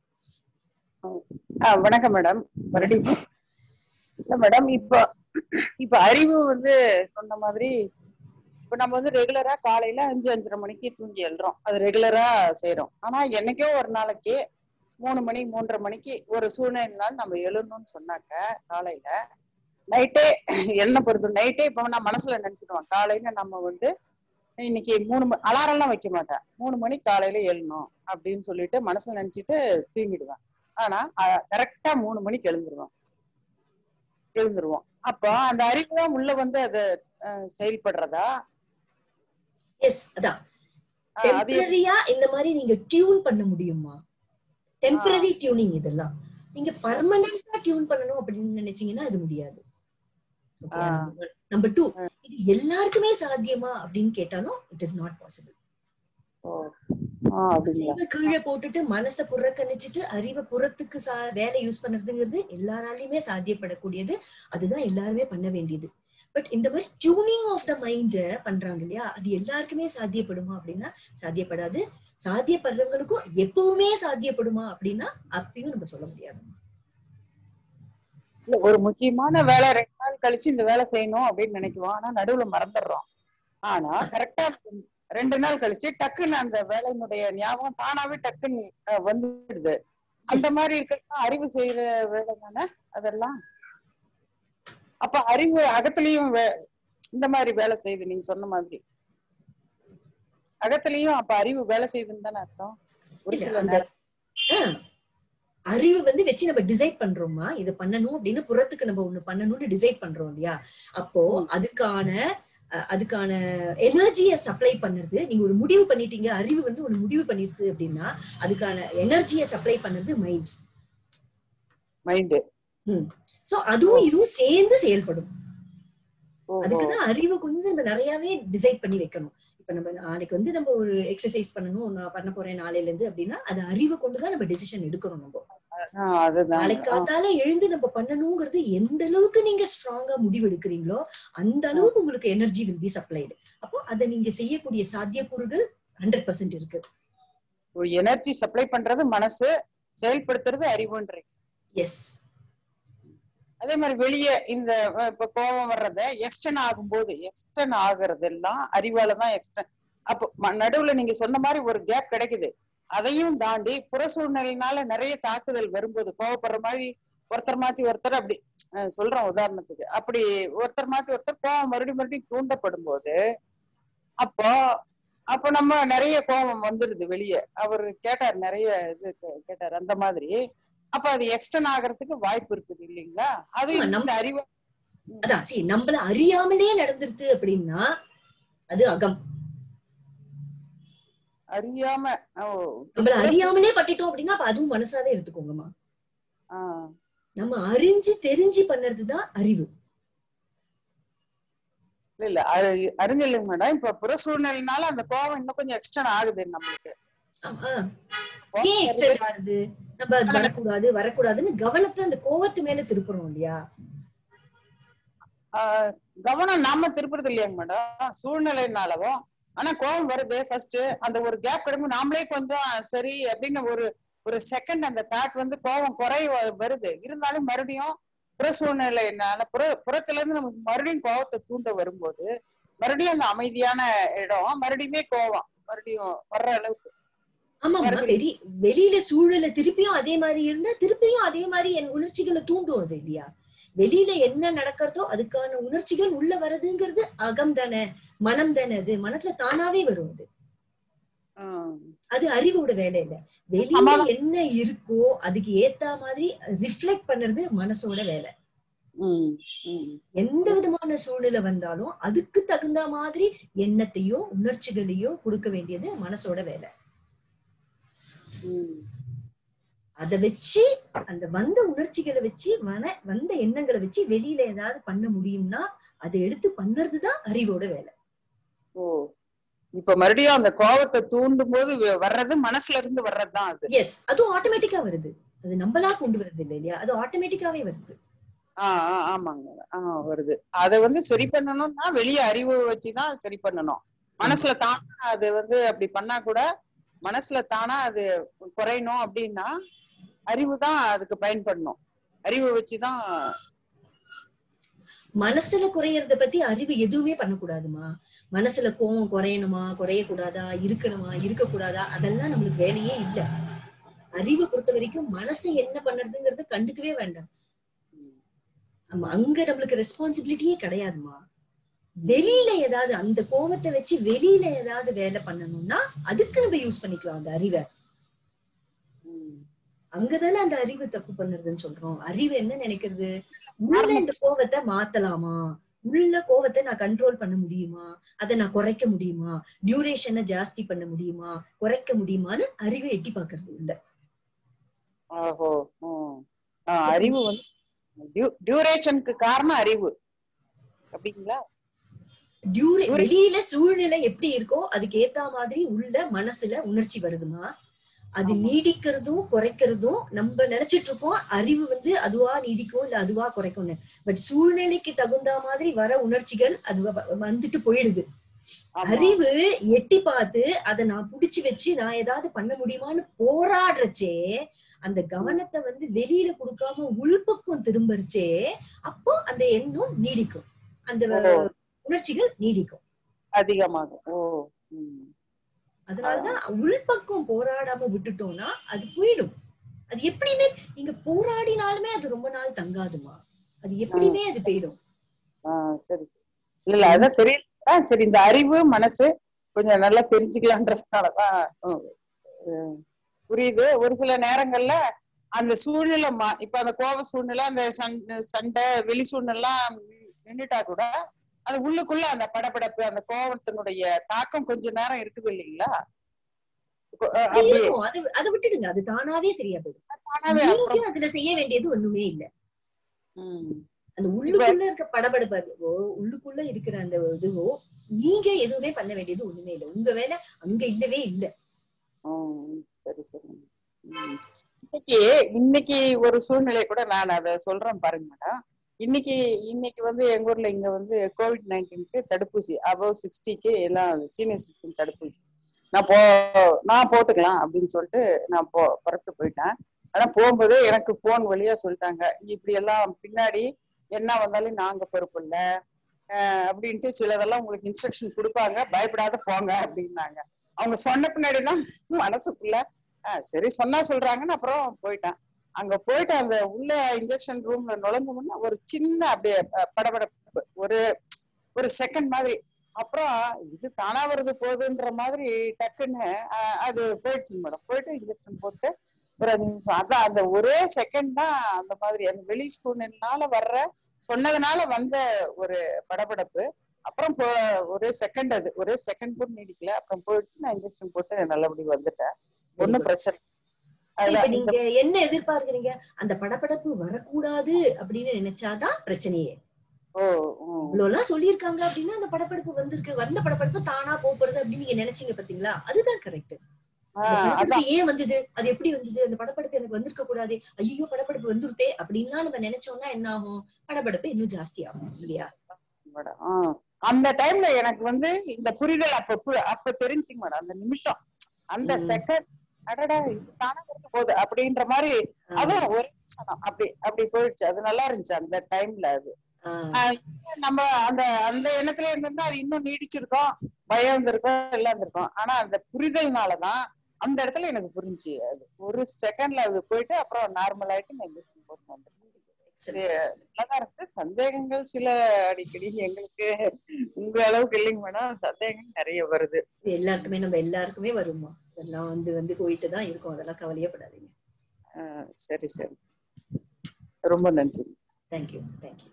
ஆ, வணக்கம் மேடம் மறுபடியும் இல்ல மேடம் இப்ப இப்ப அறிவு வந்து சொன்ன மாதிரி இப்ப நம்ம வந்து ரெகுலரா காலையில அஞ்சு அஞ்சரை மணிக்கு தூங்கி எழுறோம் அது ரெகுலரா செய்யறோம் ஆனா என்னைக்கோ ஒரு நாளைக்கு மூணு மணி மூன்றரை மணிக்கு ஒரு சூழ்நிலைனால நம்ம எழுறணும்னு சொன்னாக்க காலையில நைட்டே என்ன பொறுத்து நைட்டே இப்ப நான் மனசுல நினைச்சிடுவேன் காலையில நம்ம வந்து இன்னைக்கு மூணு அலாரம் எல்லாம் வைக்க மாட்டேன் மூணு மணி காலையில எழணும் அப்படின்னு சொல்லிட்டு மனசுல நினைச்சிட்டு தூங்கிடுவேன் ஆனா கரெக்டா மூணு மணிக்கு எழுந்துருவோம் எழுந்துருவோம் அப்போ அந்த அறிவு தான் உள்ள வந்து அது அஹ், செயல்படுறதா எஸ் அதான் ஆஹ், அது எப்படி- டெம்பரரியா இந்த மாதிரி நீங்க டியூன் பண்ண முடியுமா டெம்பரரி டியூனிங் இதெல்லாம் நீங்க பர்மனண்டா டியூன் பண்ணணும் அப்படின்னு நினைச்சீங்கன்னா அது முடியாது நம்பர் டூ இது எல்லாருக்குமே சாத்தியமா அப்படின்னு கேட்டாலும் இட் இஸ் நாட் பாசிபிள் ஓ ஆ, அப்படிங்களா அறிவை கீழே போட்டுட்டு மனசை புறக்கணிச்சுட்டு அறிவை புறத்துக்கு சா வேலை யூஸ் பண்றதுங்கிறது எல்லாராலையுமே சாத்தியப்படக்கூடியது அதுதான் எல்லாருமே பண்ண வேண்டியது பட் இந்த மாதிரி டியூனிங் ஆஃப் த மைண்ட பண்றாங்க இல்லையா அது எல்லாருக்குமே சாத்தியப்படுமா அப்படின்னா சாத்தியப்படாது சாத்தியப்படுறவங்களுக்கும் எப்பவுமே சாத்தியப்படுமா அப்படின்னா அப்பயும் நம்ம சொல்ல முடியாது இல்ல ஒரு முக்கியமான வேலை ரெண்டு நாள் கழிச்சு இந்த வேலை செய்யணும் அப்படின்னு நினைக்குவோம் ஆனா நடுவுல மறந்துடுறோம் ஆனா கரெக்டா ரெண்டு நாள் கழிச்சு டக்குன்னு அந்த வேலையினுடைய ஞாபகம் தானாவே டக்குன்னு அஹ், வந்துடுது அந்த மாதிரி இருக்கிறது அறிவு செய்யற வேலை தானே அதெல்லாம் அப்ப அறிவு அகத்திலையும் வே- இந்த மாதிரி வேலை செய்யுது நீங்க சொன்ன மாதிரி அகத்திலையும் அப்ப அறிவு வேலை செய்யுதுன்னு தானே அர்த்தம் ஒரு இல்ல, சில அந்த நேரம் ஆஹ், அறிவு வந்து வச்சு நம்ம டிசைட் பண்றோமா இதை பண்ணணும் அப்படின்னு புறத்துக்கு நம்ம ஒண்ணு பண்ணணும்னு டிசைட் பண்றோம் இல்லையா அப்போ அதுக்கான அஹ், அதுக்கான எனர்ஜியை சப்ளை பண்ணுறது நீங்க ஒரு முடிவு பண்ணிட்டீங்க அறிவு வந்து ஒரு முடிவு பண்ணிருது அப்படின்னா அதுக்கான எனர்ஜியை சப்ளை பண்ணது மைண்ட் மைண்டு சோ அதுவும் இதுவும் சேர்ந்து செயல்படும் அதுக்குதான் அறிவு கொஞ்சம் நம்ம நிறையவே டிசைட் பண்ணி வைக்கணும் இப்ப நம்ம நாளைக்கு வந்து நம்ம ஒரு எக்ஸசைஸ் பண்ணணும் நான் பண்ண போறேன் நாளையில இருந்து அப்படின்னா அது அறிவை கொண்டுதான் நம்ம டிசிஷன் எடுக்கிறோம் நம்ம ஆஹ் அதுதான் நாளைக்கு காத்தால எழுந்து நம்ம பண்ணணுங்கிறது எந்த அளவுக்கு நீங்க ஸ்ட்ராங்கா முடிவு எடுக்கிறீங்களோ அந்த அளவுக்கு உங்களுக்கு எனர்ஜி வில் பி சப்ளைடு அப்போ அதை நீங்க செய்யக்கூடிய சாத்தியக்கூறுகள் ஹண்ட்ரட் பர்சன்ட் இருக்கு எனர்ஜி சப்ளை பண்றது மனசு செயல்படுத்துறது அறிவுன்றீங்க எஸ் அதே மாதிரி வெளியே இந்த அஹ், இப்ப கோபம் வர்றத எக்ஸ்டன் ஆகும்போது எக்ஸ்டன் ஆகுறது எல்லாம் அறிவால தான் எக்ஸ்டன் அப்போ ம- நடுவுல நீங்க சொன்ன மாதிரி ஒரு கேப் கிடைக்குது அதையும் தாண்டி புற சூழ்நிலையினால நிறைய தாக்குதல் வரும்போது கோவப்படுற மாதிரி ஒருத்தர் மாத்தி ஒருத்தர் அப்படி அஹ், சொல்றேன் உதாரணத்துக்கு அப்படி ஒருத்தர் மாத்தி ஒருத்தர் கோவம் மறுபடியும் மறுபடியும் தூண்டப்படும் போது அப்போ அப்போ நம்ம நிறைய கோபம் வந்துடுது வெளியே அவர் கேட்டார் நிறைய இது கே- கேட்டார் அந்த மாதிரி அப்ப அது எக்ஸ்டன் ஆகிறதுக்கு வாய்ப்பு இருக்குது இல்லைங்களா அது ஆமா, இந்த நம்ம- அறிவு அதான் சரி நம்மள அறியாமலே நடந்துருது அப்படின்னா அது அகம் அறியாம ஓ, நம்மள அறியாமலே பட்டுட்டோம் அப்படின்னா அப்ப அதுவும் மனசாவே எடுத்துக்கோங்கம்மா ஆ, நம்ம அறிஞ்சு தெரிஞ்சு பண்ணறதுதான் அறிவு இல்ல இல்ல அறி- அறிஞ்சில்லைங்க மேடம் இப்ப புற சூழ்நிலைனால அந்த கோபம் இன்னும் கொஞ்சம் எக்ஸ்டன் ஆகுது நம்மளுக்கு ஆமா. ஏன் எக்ஸ்டெண்ட் ஆகுது நம்ம அது வரக்கூடாது வரக்கூடாதுன்னு கவனத்தை அந்த கோவத்து மேல திருப்புறோம் இல்லையா ஆ, கவனம் நாம திருப்புறது இல்லையாங்க மேடம் சூழ்நிலைனாலவும் ஆனா கோபம் வருது ஃபர்ஸ்ட் அந்த ஒரு கேப் கிடைக்கும் நாமளே கொஞ்சம் சரி அப்படின்னு ஒரு ஒரு செகண்ட் அந்த தாட் வந்து கோபம் குறை வருது இருந்தாலும் மறுபடியும் புற சூழ்நிலைனால புற புறத்துல இருந்து நமக்கு மறுபடியும் கோபத்தை தூண்ட வரும்போது மறுபடியும் அந்த அமைதியான இடம் மறுபடியுமே கோபம் மறுபடியும் வர்ற அளவுக்கு ஆமா வருது. வெளி வெளியில சூழல திருப்பியும் அதே மாதிரி இருந்தா திருப்பியும் அதே மாதிரி என் உணர்ச்சிகளை தூண்டும் அது இல்லையா வெளியில என்ன நடக்கிறதோ அதுக்கான உணர்ச்சிகள் உள்ள வர்றதுங்கிறது அகம் தானே மனம் தானே அது மனத்துல தானாவே வரும் அது ஆஹ் அது அறிவோட வேலை இல்ல வெளியில சமாதானம். என்ன இருக்கோ அதுக்கு ஏத்த மாதிரி ரிஃப்ளெக்ட் பண்றது மனசோட வேலை உம் உம் எந்த விதமான சூழ்நிலை வந்தாலும் அதுக்கு தகுந்த மாதிரி எண்ணத்தையும் உணர்ச்சிகளையும் கொடுக்க வேண்டியது மனசோட வேலை உம் அதை வச்சு அந்த வந்த உணர்ச்சிகளை வச்சு மன வந்த எண்ணங்களை வச்சு வெளியில ஏதாவது பண்ண முடியும்னா அதை எடுத்து பண்றதுதான் அறிவோட வேலை ஓ இப்ப மறுபடியும் அந்த கோவத்தை தூண்டும் போது வ- வர்றது மனசுல இருந்து வர்றதுதான் அது எஸ் அதுவும் ஆட்டோமேட்டிக்கா வருது அது நம்மளா கொண்டு வருது இல்லை இல்லையா அது ஆட்டோமேட்டிக்காவே வருது ஆஹ் ஆஹ் ஆமாங்க ஆஹ் வருது அத வந்து சரி பண்ணணும்னா வெளிய அறிவு வச்சுதான் சரி பண்ணணும் மனசுல தானா அது வந்து அப்படி பண்ணா கூட மனசுல தானா அது குறையணும் அப்படின்னா அறிவு தான் அதுக்கு பயன்படணும் அறிவு வச்சுதான் மனசுல குறையறத பத்தி அறிவு எதுவுமே பண்ணக்கூடாதுமா மனசுல கோவம் குறையணுமா குறையக்கூடாதா இருக்கணுமா இருக்கக்கூடாதா அதெல்லாம் நம்மளுக்கு வேலையே இல்ல அறிவை பொறுத்த வரைக்கும் மனசை என்ன பண்ணுறதுங்கிறத கண்டுக்கவே வேண்டாம் ஆமா அங்க நம்மளுக்கு ரெஸ்பான்சிபிலிட்டியே கிடையாதுமா வெளியில ஏதாவது அந்த கோவத்தை வச்சு வெளியில ஏதாவது வேலை பண்ணணும்னா அதுக்கு நம்ம யூஸ் பண்ணிக்கலாம் அந்த அறிவை அங்கதானே அந்த அறிவு தப்பு பண்ணுறதுன்னு சொல்றோம் அறிவு என்ன நினைக்கிறது உள்ள இந்த கோவத்தை மாத்தலாமா உள்ள கோவத்தை நான் கண்ட்ரோல் பண்ண முடியுமா அதை நான் குறைக்க முடியுமா டியூரேஷனை ஜாஸ்தி பண்ண முடியுமா குறைக்க முடியுமான்னு அறிவை எட்டி பாக்குறது இல்ல ஓஹோ ம். ஆஹ் அறிவு வந்து டியூரேஷனுக்கு காரணம் அறிவு அப்படிங்களா டியூரே வெளியில சூழ்நிலை எப்படி இருக்கோ அதுக்கு ஏத்த மாதிரி உள்ள மனசுல உணர்ச்சி வருதுமா அது நீடிக்கிறதும் குறைக்கிறதும் நம்ம நினைச்சிட்டு இருக்கோம் அறிவு வந்து அதுவா நீடிக்கும் இல்ல அதுவா குறைக்கும்னு பட் சூழ்நிலைக்கு தகுந்த மாதிரி வர உணர்ச்சிகள் அது வ- வ- வந்துட்டு போயிடுது அறிவு எட்டி பார்த்து அதை நான் புடிச்சு வச்சு நான் ஏதாவது பண்ண முடியுமான்னு போராடுறச்சே அந்த கவனத்தை வந்து வெளியில கொடுக்காம உள்பக்கம் திரும்புறச்சே அப்போ அந்த எண்ணம் நீடிக்கும் அந்த ஓ. உணர்ச்சிகள் நீடிக்கும் அதிகமாகும் ஓ ம். அதனாலதான் உள்பக்கம் போராடாம விட்டுட்டோம்னா அது போயிடும் அது எப்படியுமே நீங்க போராடினாலுமே அது ரொம்ப நாள் தங்காதுமா அது எப்படியுமே அது போயிடும் ஆஹ் சரி சரி இல்ல இல்ல அதான் தெரியல ஆஹ் சரி இந்த அறிவு மனசு கொஞ்சம் நல்லா தெரிஞ்சுக்கலான்றதுனாலதான் ம், ம், புரியுது ஒரு சில நேரங்கள்ல அந்த சூழ்நிலை மா இப்ப அந்த கோப சூழ்நிலை அந்த சண்டை சண்டை வெளி சூழ்நிலை நின்னுட்டா கூட அது உள்ளுக்குள்ள அந்த படபடப்பு அந்த கோபத்தினுடைய தாக்கம் கொஞ்ச நேரம் இருக்குது இல்லைங்களா கொ- அஹ் அது அப்படி இருக்கும் அது அதை விட்டுடுங்க அது தானாவே சரியா போயிடும் தானாவே நீங்க அப்புறம் அதுல செய்ய வேண்டியது ஒண்ணுமே இல்ல ம். அந்த உள்ளுக்குள்ள இருக்க படபடப்போ உள்ளுக்குள்ள இருக்கிற அந்த இதுவோ நீங்க எதுவுமே பண்ண வேண்டியது ஒண்ணுமே இல்ல உங்க வேலை அங்க இல்லவே இல்ல ம், சரி சரி ம். இன்னைக்கு இன்னைக்கு ஒரு சூழ்நிலை கூட நான் அதை சொல்றேன் பாருங்க மேடம் இன்னைக்கு இன்னைக்கு வந்து எங்க ஊர்ல இங்க வந்து கோவிட் நைன்டீனுக்கு தடுப்பூசி அபவ் சிக்ஸ்டிக்கு எல்லாம் சீனியர் சிட்டிசன் தடுப்பூசி நான் போ நான் போட்டுக்கலாம் அப்படின்னு சொல்லிட்டு நான் போ புறப்பட்டு போயிட்டேன் ஆனா போகும்போது எனக்கு போன் வழியா சொல்லிட்டாங்க இப்படி எல்லாம் பின்னாடி என்ன வந்தாலும் நாங்க பொறுப்பு இல்ல அஹ் அப்படின்ட்டு சிலதெல்லாம் உங்களுக்கு இன்ஸ்ட்ரக்ஷன் கொடுப்பாங்க பயப்படாத போங்க அப்படின்னாங்க அவங்க சொன்ன பின்னாடி தான் மனசுக்குள்ள ஆஹ் சரி சொன்னா சொல்றாங்கன்னு அப்புறம் போயிட்டேன் அங்க போயிட்டு அந்த உள்ள இன்ஜெக்ஷன் ரூம்ல நுழைஞ்சோம்னா ஒரு சின்ன அப்படியே அஹ், படபடப்பு ஒரு ஒரு செகண்ட் மாதிரி அப்புறம் இது தானா வருது போகுதுன்ற மாதிரி டக்குன்னு ஆஹ், அது போயிடுச்சு மேடம் போயிட்டு இன்ஜெக்ஷன் போட்டு ஒரு அஞ்சு நிமிஷம் அதான் அந்த ஒரே செகண்ட் தான் அந்த மாதிரி அந்த வெளி சூழ்நிலைனால வர்ற சொன்னதுனால வந்த ஒரு படபடப்பு அப்புறம் போ- ஒரே செகண்ட் அது ஒரே செகண்ட் கூட நீடிக்கல அப்புறம் போயிட்டு நான் இன்ஜெக்ஷன் போட்டு நல்லபடி வந்துட்டேன் ஒண்ணும் பிரச்சனை இல்ல. இப்ப அதுல இந்த நீங்க என்ன எதிர்பார்க்கறீங்க அந்த படபடப்பு வரக்கூடாது அப்படின்னு நினைச்சாதான் பிரச்சனையே ஓ ஓ. இவ்வளவுலாம் சொல்லியிருக்காங்க அப்படின்னா அந்த படபடப்பு வந்திருக்கு வந்த படபடப்பு தானா போறது அப்படின்னு நீங்க நினைச்சீங்க பாத்தீங்களா அதுதான் கரெக்ட் அந்த ஆஹ் படபடப்பு அதான் ஏன் வந்தது அது எப்படி வந்தது அந்த படபடப்பு எனக்கு வந்திருக்க கூடாது ஐயோ படபடப்பு வந்துருத்தே அப்படின்லாம் நம்ம நினைச்சோம்னா என்ன ஆகும் படபடப்பு இன்னும் ஜாஸ்தி ஆகும் இல்லையா மேடம் ஆஹ் அந்த டைம்ல எனக்கு வந்து இந்த புரிதல் அப்ப பு- அப்ப தெரிஞ்சுங்க மேடம் அந்த நிமிஷம் அந்த ம். செகண்ட் அடடா இது தானே இருக்க போகுது அப்படின்ற மாதிரி அதுவும் ஒரு நிமிஷம் தான். அப்படி அப்படி போயிடுச்சு அது நல்லா இருந்துச்சு அந்த டைம்ல அது ஆஹ் ஆஹ் இப்ப நம்ம அந்த அந்த எண்ணத்துல இருந்திருந்தா அது இன்னும் நீடிச்சிருக்கோம் பயம் இருந்திருக்கும் எல்லாம் இருந்திருக்கும் ஆனா அந்த புரிதல்னாலதான் அந்த இடத்துல எனக்கு புரிஞ்சு அது ஒரு செகண்ட்ல அது போயிட்டு அப்புறம் நார்மல் ஆயிட்டு நான் injection போட்டு வந்துட்டேன் சரி நல்லாதான் இருக்கு சந்தேகங்கள் சில அடிக்கடி எங்களுக்கு உங்க அளவுக்கு இல்லைங்க மேடம் சந்தேகங்கள் நிறைய வருது இது எல்லாருக்குமே நம்ம எல்லாருக்குமே வருமா அதெல்லாம் வந்து வந்து போயிட்டு தான் இருக்கும் அதெல்லாம் கவலையே படாதீங்க ஆஹ் சரி சரி ரொம்ப நன்றி தேங்க்யூ தேங்க்யூ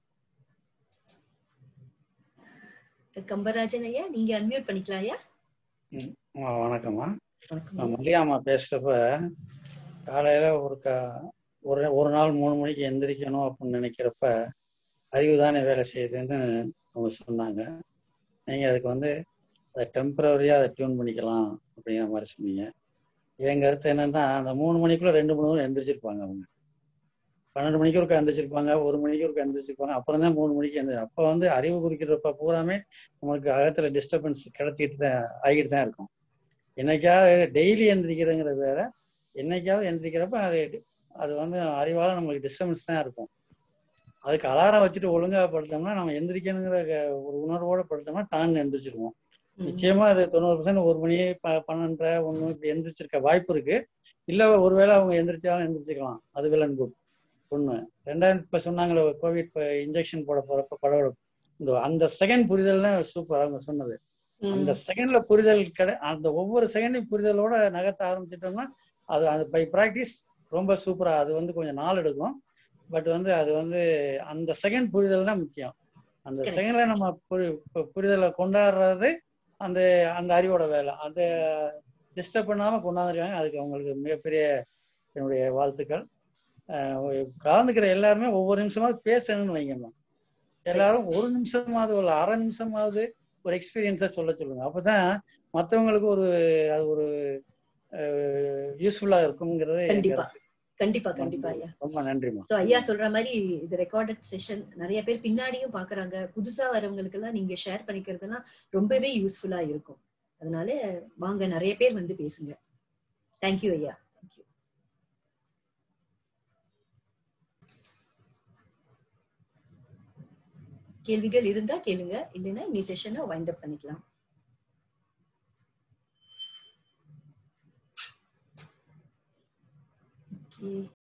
கம்பராஜன் ஐயா நீங்க அன்மியூட் பண்ணிக்கலாம் ஐயா ம், ஆ, வணக்கம்மா வணக்கம் நான் மல்லிகாமா பேசுறப்ப காலையில ஒரு க ஒரு ஒரு நாள் மூணு மணிக்கு எந்திரிக்கணும் அப்படின்னு நினைக்கிறப்ப அறிவு தானே வேலை செய்யுதுன்னு அவங்க சொன்னாங்க நீங்க அதுக்கு வந்து அதை டெம்பரவரியா அதை டியூன் பண்ணிக்கலாம் அப்படிங்கிற மாதிரி சொன்னீங்க என் கருத்து என்னன்னா அந்த மூணு மணிக்குள்ள ரெண்டு மூணு மணி எந்திரிச்சிருப்பாங்க அவங்க பன்னெண்டு மணிக்கு ஒருக்கா எந்திரிச்சிருப்பாங்க ஒரு மணிக்கு ஒருக்கா எந்திரிச்சிருப்பாங்க அப்புறம் தான் மூணு மணிக்கு எந்திரி அப்ப வந்து அறிவு குறிக்கிறப்ப பூராமே நம்மளுக்கு அகத்துல டிஸ்டர்பன்ஸ் கிடைச்சிட்டு தான் ஆகிட்டு தான் இருக்கும் என்னைக்காவது டெய்லி எந்திரிக்கிறதுங்கிற வேற என்னைக்காவது எந்திரிக்கிறப்ப அது அது வந்து அறிவால நம்மளுக்கு டிஸ்டர்பன்ஸ் தான் இருக்கும் அதுக்கு அலாரம் வச்சுட்டு ஒழுங்கா படுத்தோம்னா நம்ம எந்திரிக்கணுங்கிற க- ஒரு உணர்வோட படுத்தோம்னா டான்னு எந்திரிச்சிருவோம் ம். நிச்சயமா அது தொண்ணூறு பர்சன்ட் ஒரு மணி ப- பன்னெண்டரை ஒண்ணு இப்படி எந்திரிச்சிருக்க வாய்ப்பு இருக்கு இல்ல ஒருவேளை அவங்க எந்திரிச்சாலும் எந்திரிச்சுக்கலாம் அது வெல் அண்ட் குட் ஒண்ணு ரெண்டாயிரம் இப்ப சொன்னாங்களே கோவிட் இன்ஜெக்ஷன் போட போறப்ப படம் இந்த அந்த செகண்ட் புரிதல் தான் சூப்பர் அவங்க சொன்னது அந்த செகண்ட்ல புரிதல் கிடை அந்த ஒவ்வொரு செகண்டையும் புரிதலோட நகர்த்த ஆரம்பிச்சிட்டோம்னா அது அது பை ப்ராக்டிஸ் ரொம்ப சூப்பரா அது வந்து கொஞ்சம் நாள் எடுக்கும் பட் வந்து அது வந்து அந்த செகண்ட் புரிதல் தான் முக்கியம் அந்த Correct. செகண்ட்ல நம்ம புரி- பு- புரிதலை கொண்டாடுறது அந்த அந்த அறிவோட வேலை அதை டிஸ்டர்ப் பண்ணாம கொண்டாந்துருக்காங்க அதுக்கு அவங்களுக்கு மிகப்பெரிய என்னுடைய வாழ்த்துக்கள் அஹ் கலந்துக்கிற எல்லாருமே ஒவ்வொரு நிமிஷமாவது பேசணும்னு வைங்கம்மா எல்லாரும் ஒரு நிமிஷமாவது ஒரு அரை நிமிஷமாவது ஒரு எக்ஸ்பீரியன்ஸா சொல்ல சொல்லுங்க அப்பதான் மத்தவங்களுக்கு ஒரு அது ஒரு யூஸ்ஃபுல்லா இருக்குங்கிறது என் கண்டிப்பா கருத்து. கண்டிப்பா கண்டிப்பா ஐயா ரொம்ப நன்றிம்மா சோ ஐயா சொல்ற மாதிரி இது ரெக்கார்டட் செஷன் நிறைய பேர் பின்னாடியும் பாக்குறாங்க புதுசா வரவங்களுக்கு எல்லாம் நீங்க ஷேர் பண்ணிக்கிறதுலாம் ரொம்பவே யூஸ்ஃபுல்லா இருக்கும் அதனால வாங்க நிறைய பேர் வந்து பேசுங்க தேங்க்யூ ஐயா தேங்க்யூ கேள்விகள் இருந்தா கேளுங்க இல்லைன்னா இந்த செஷனை வைண்ட் அப் பண்ணிக்கலாம் Okay.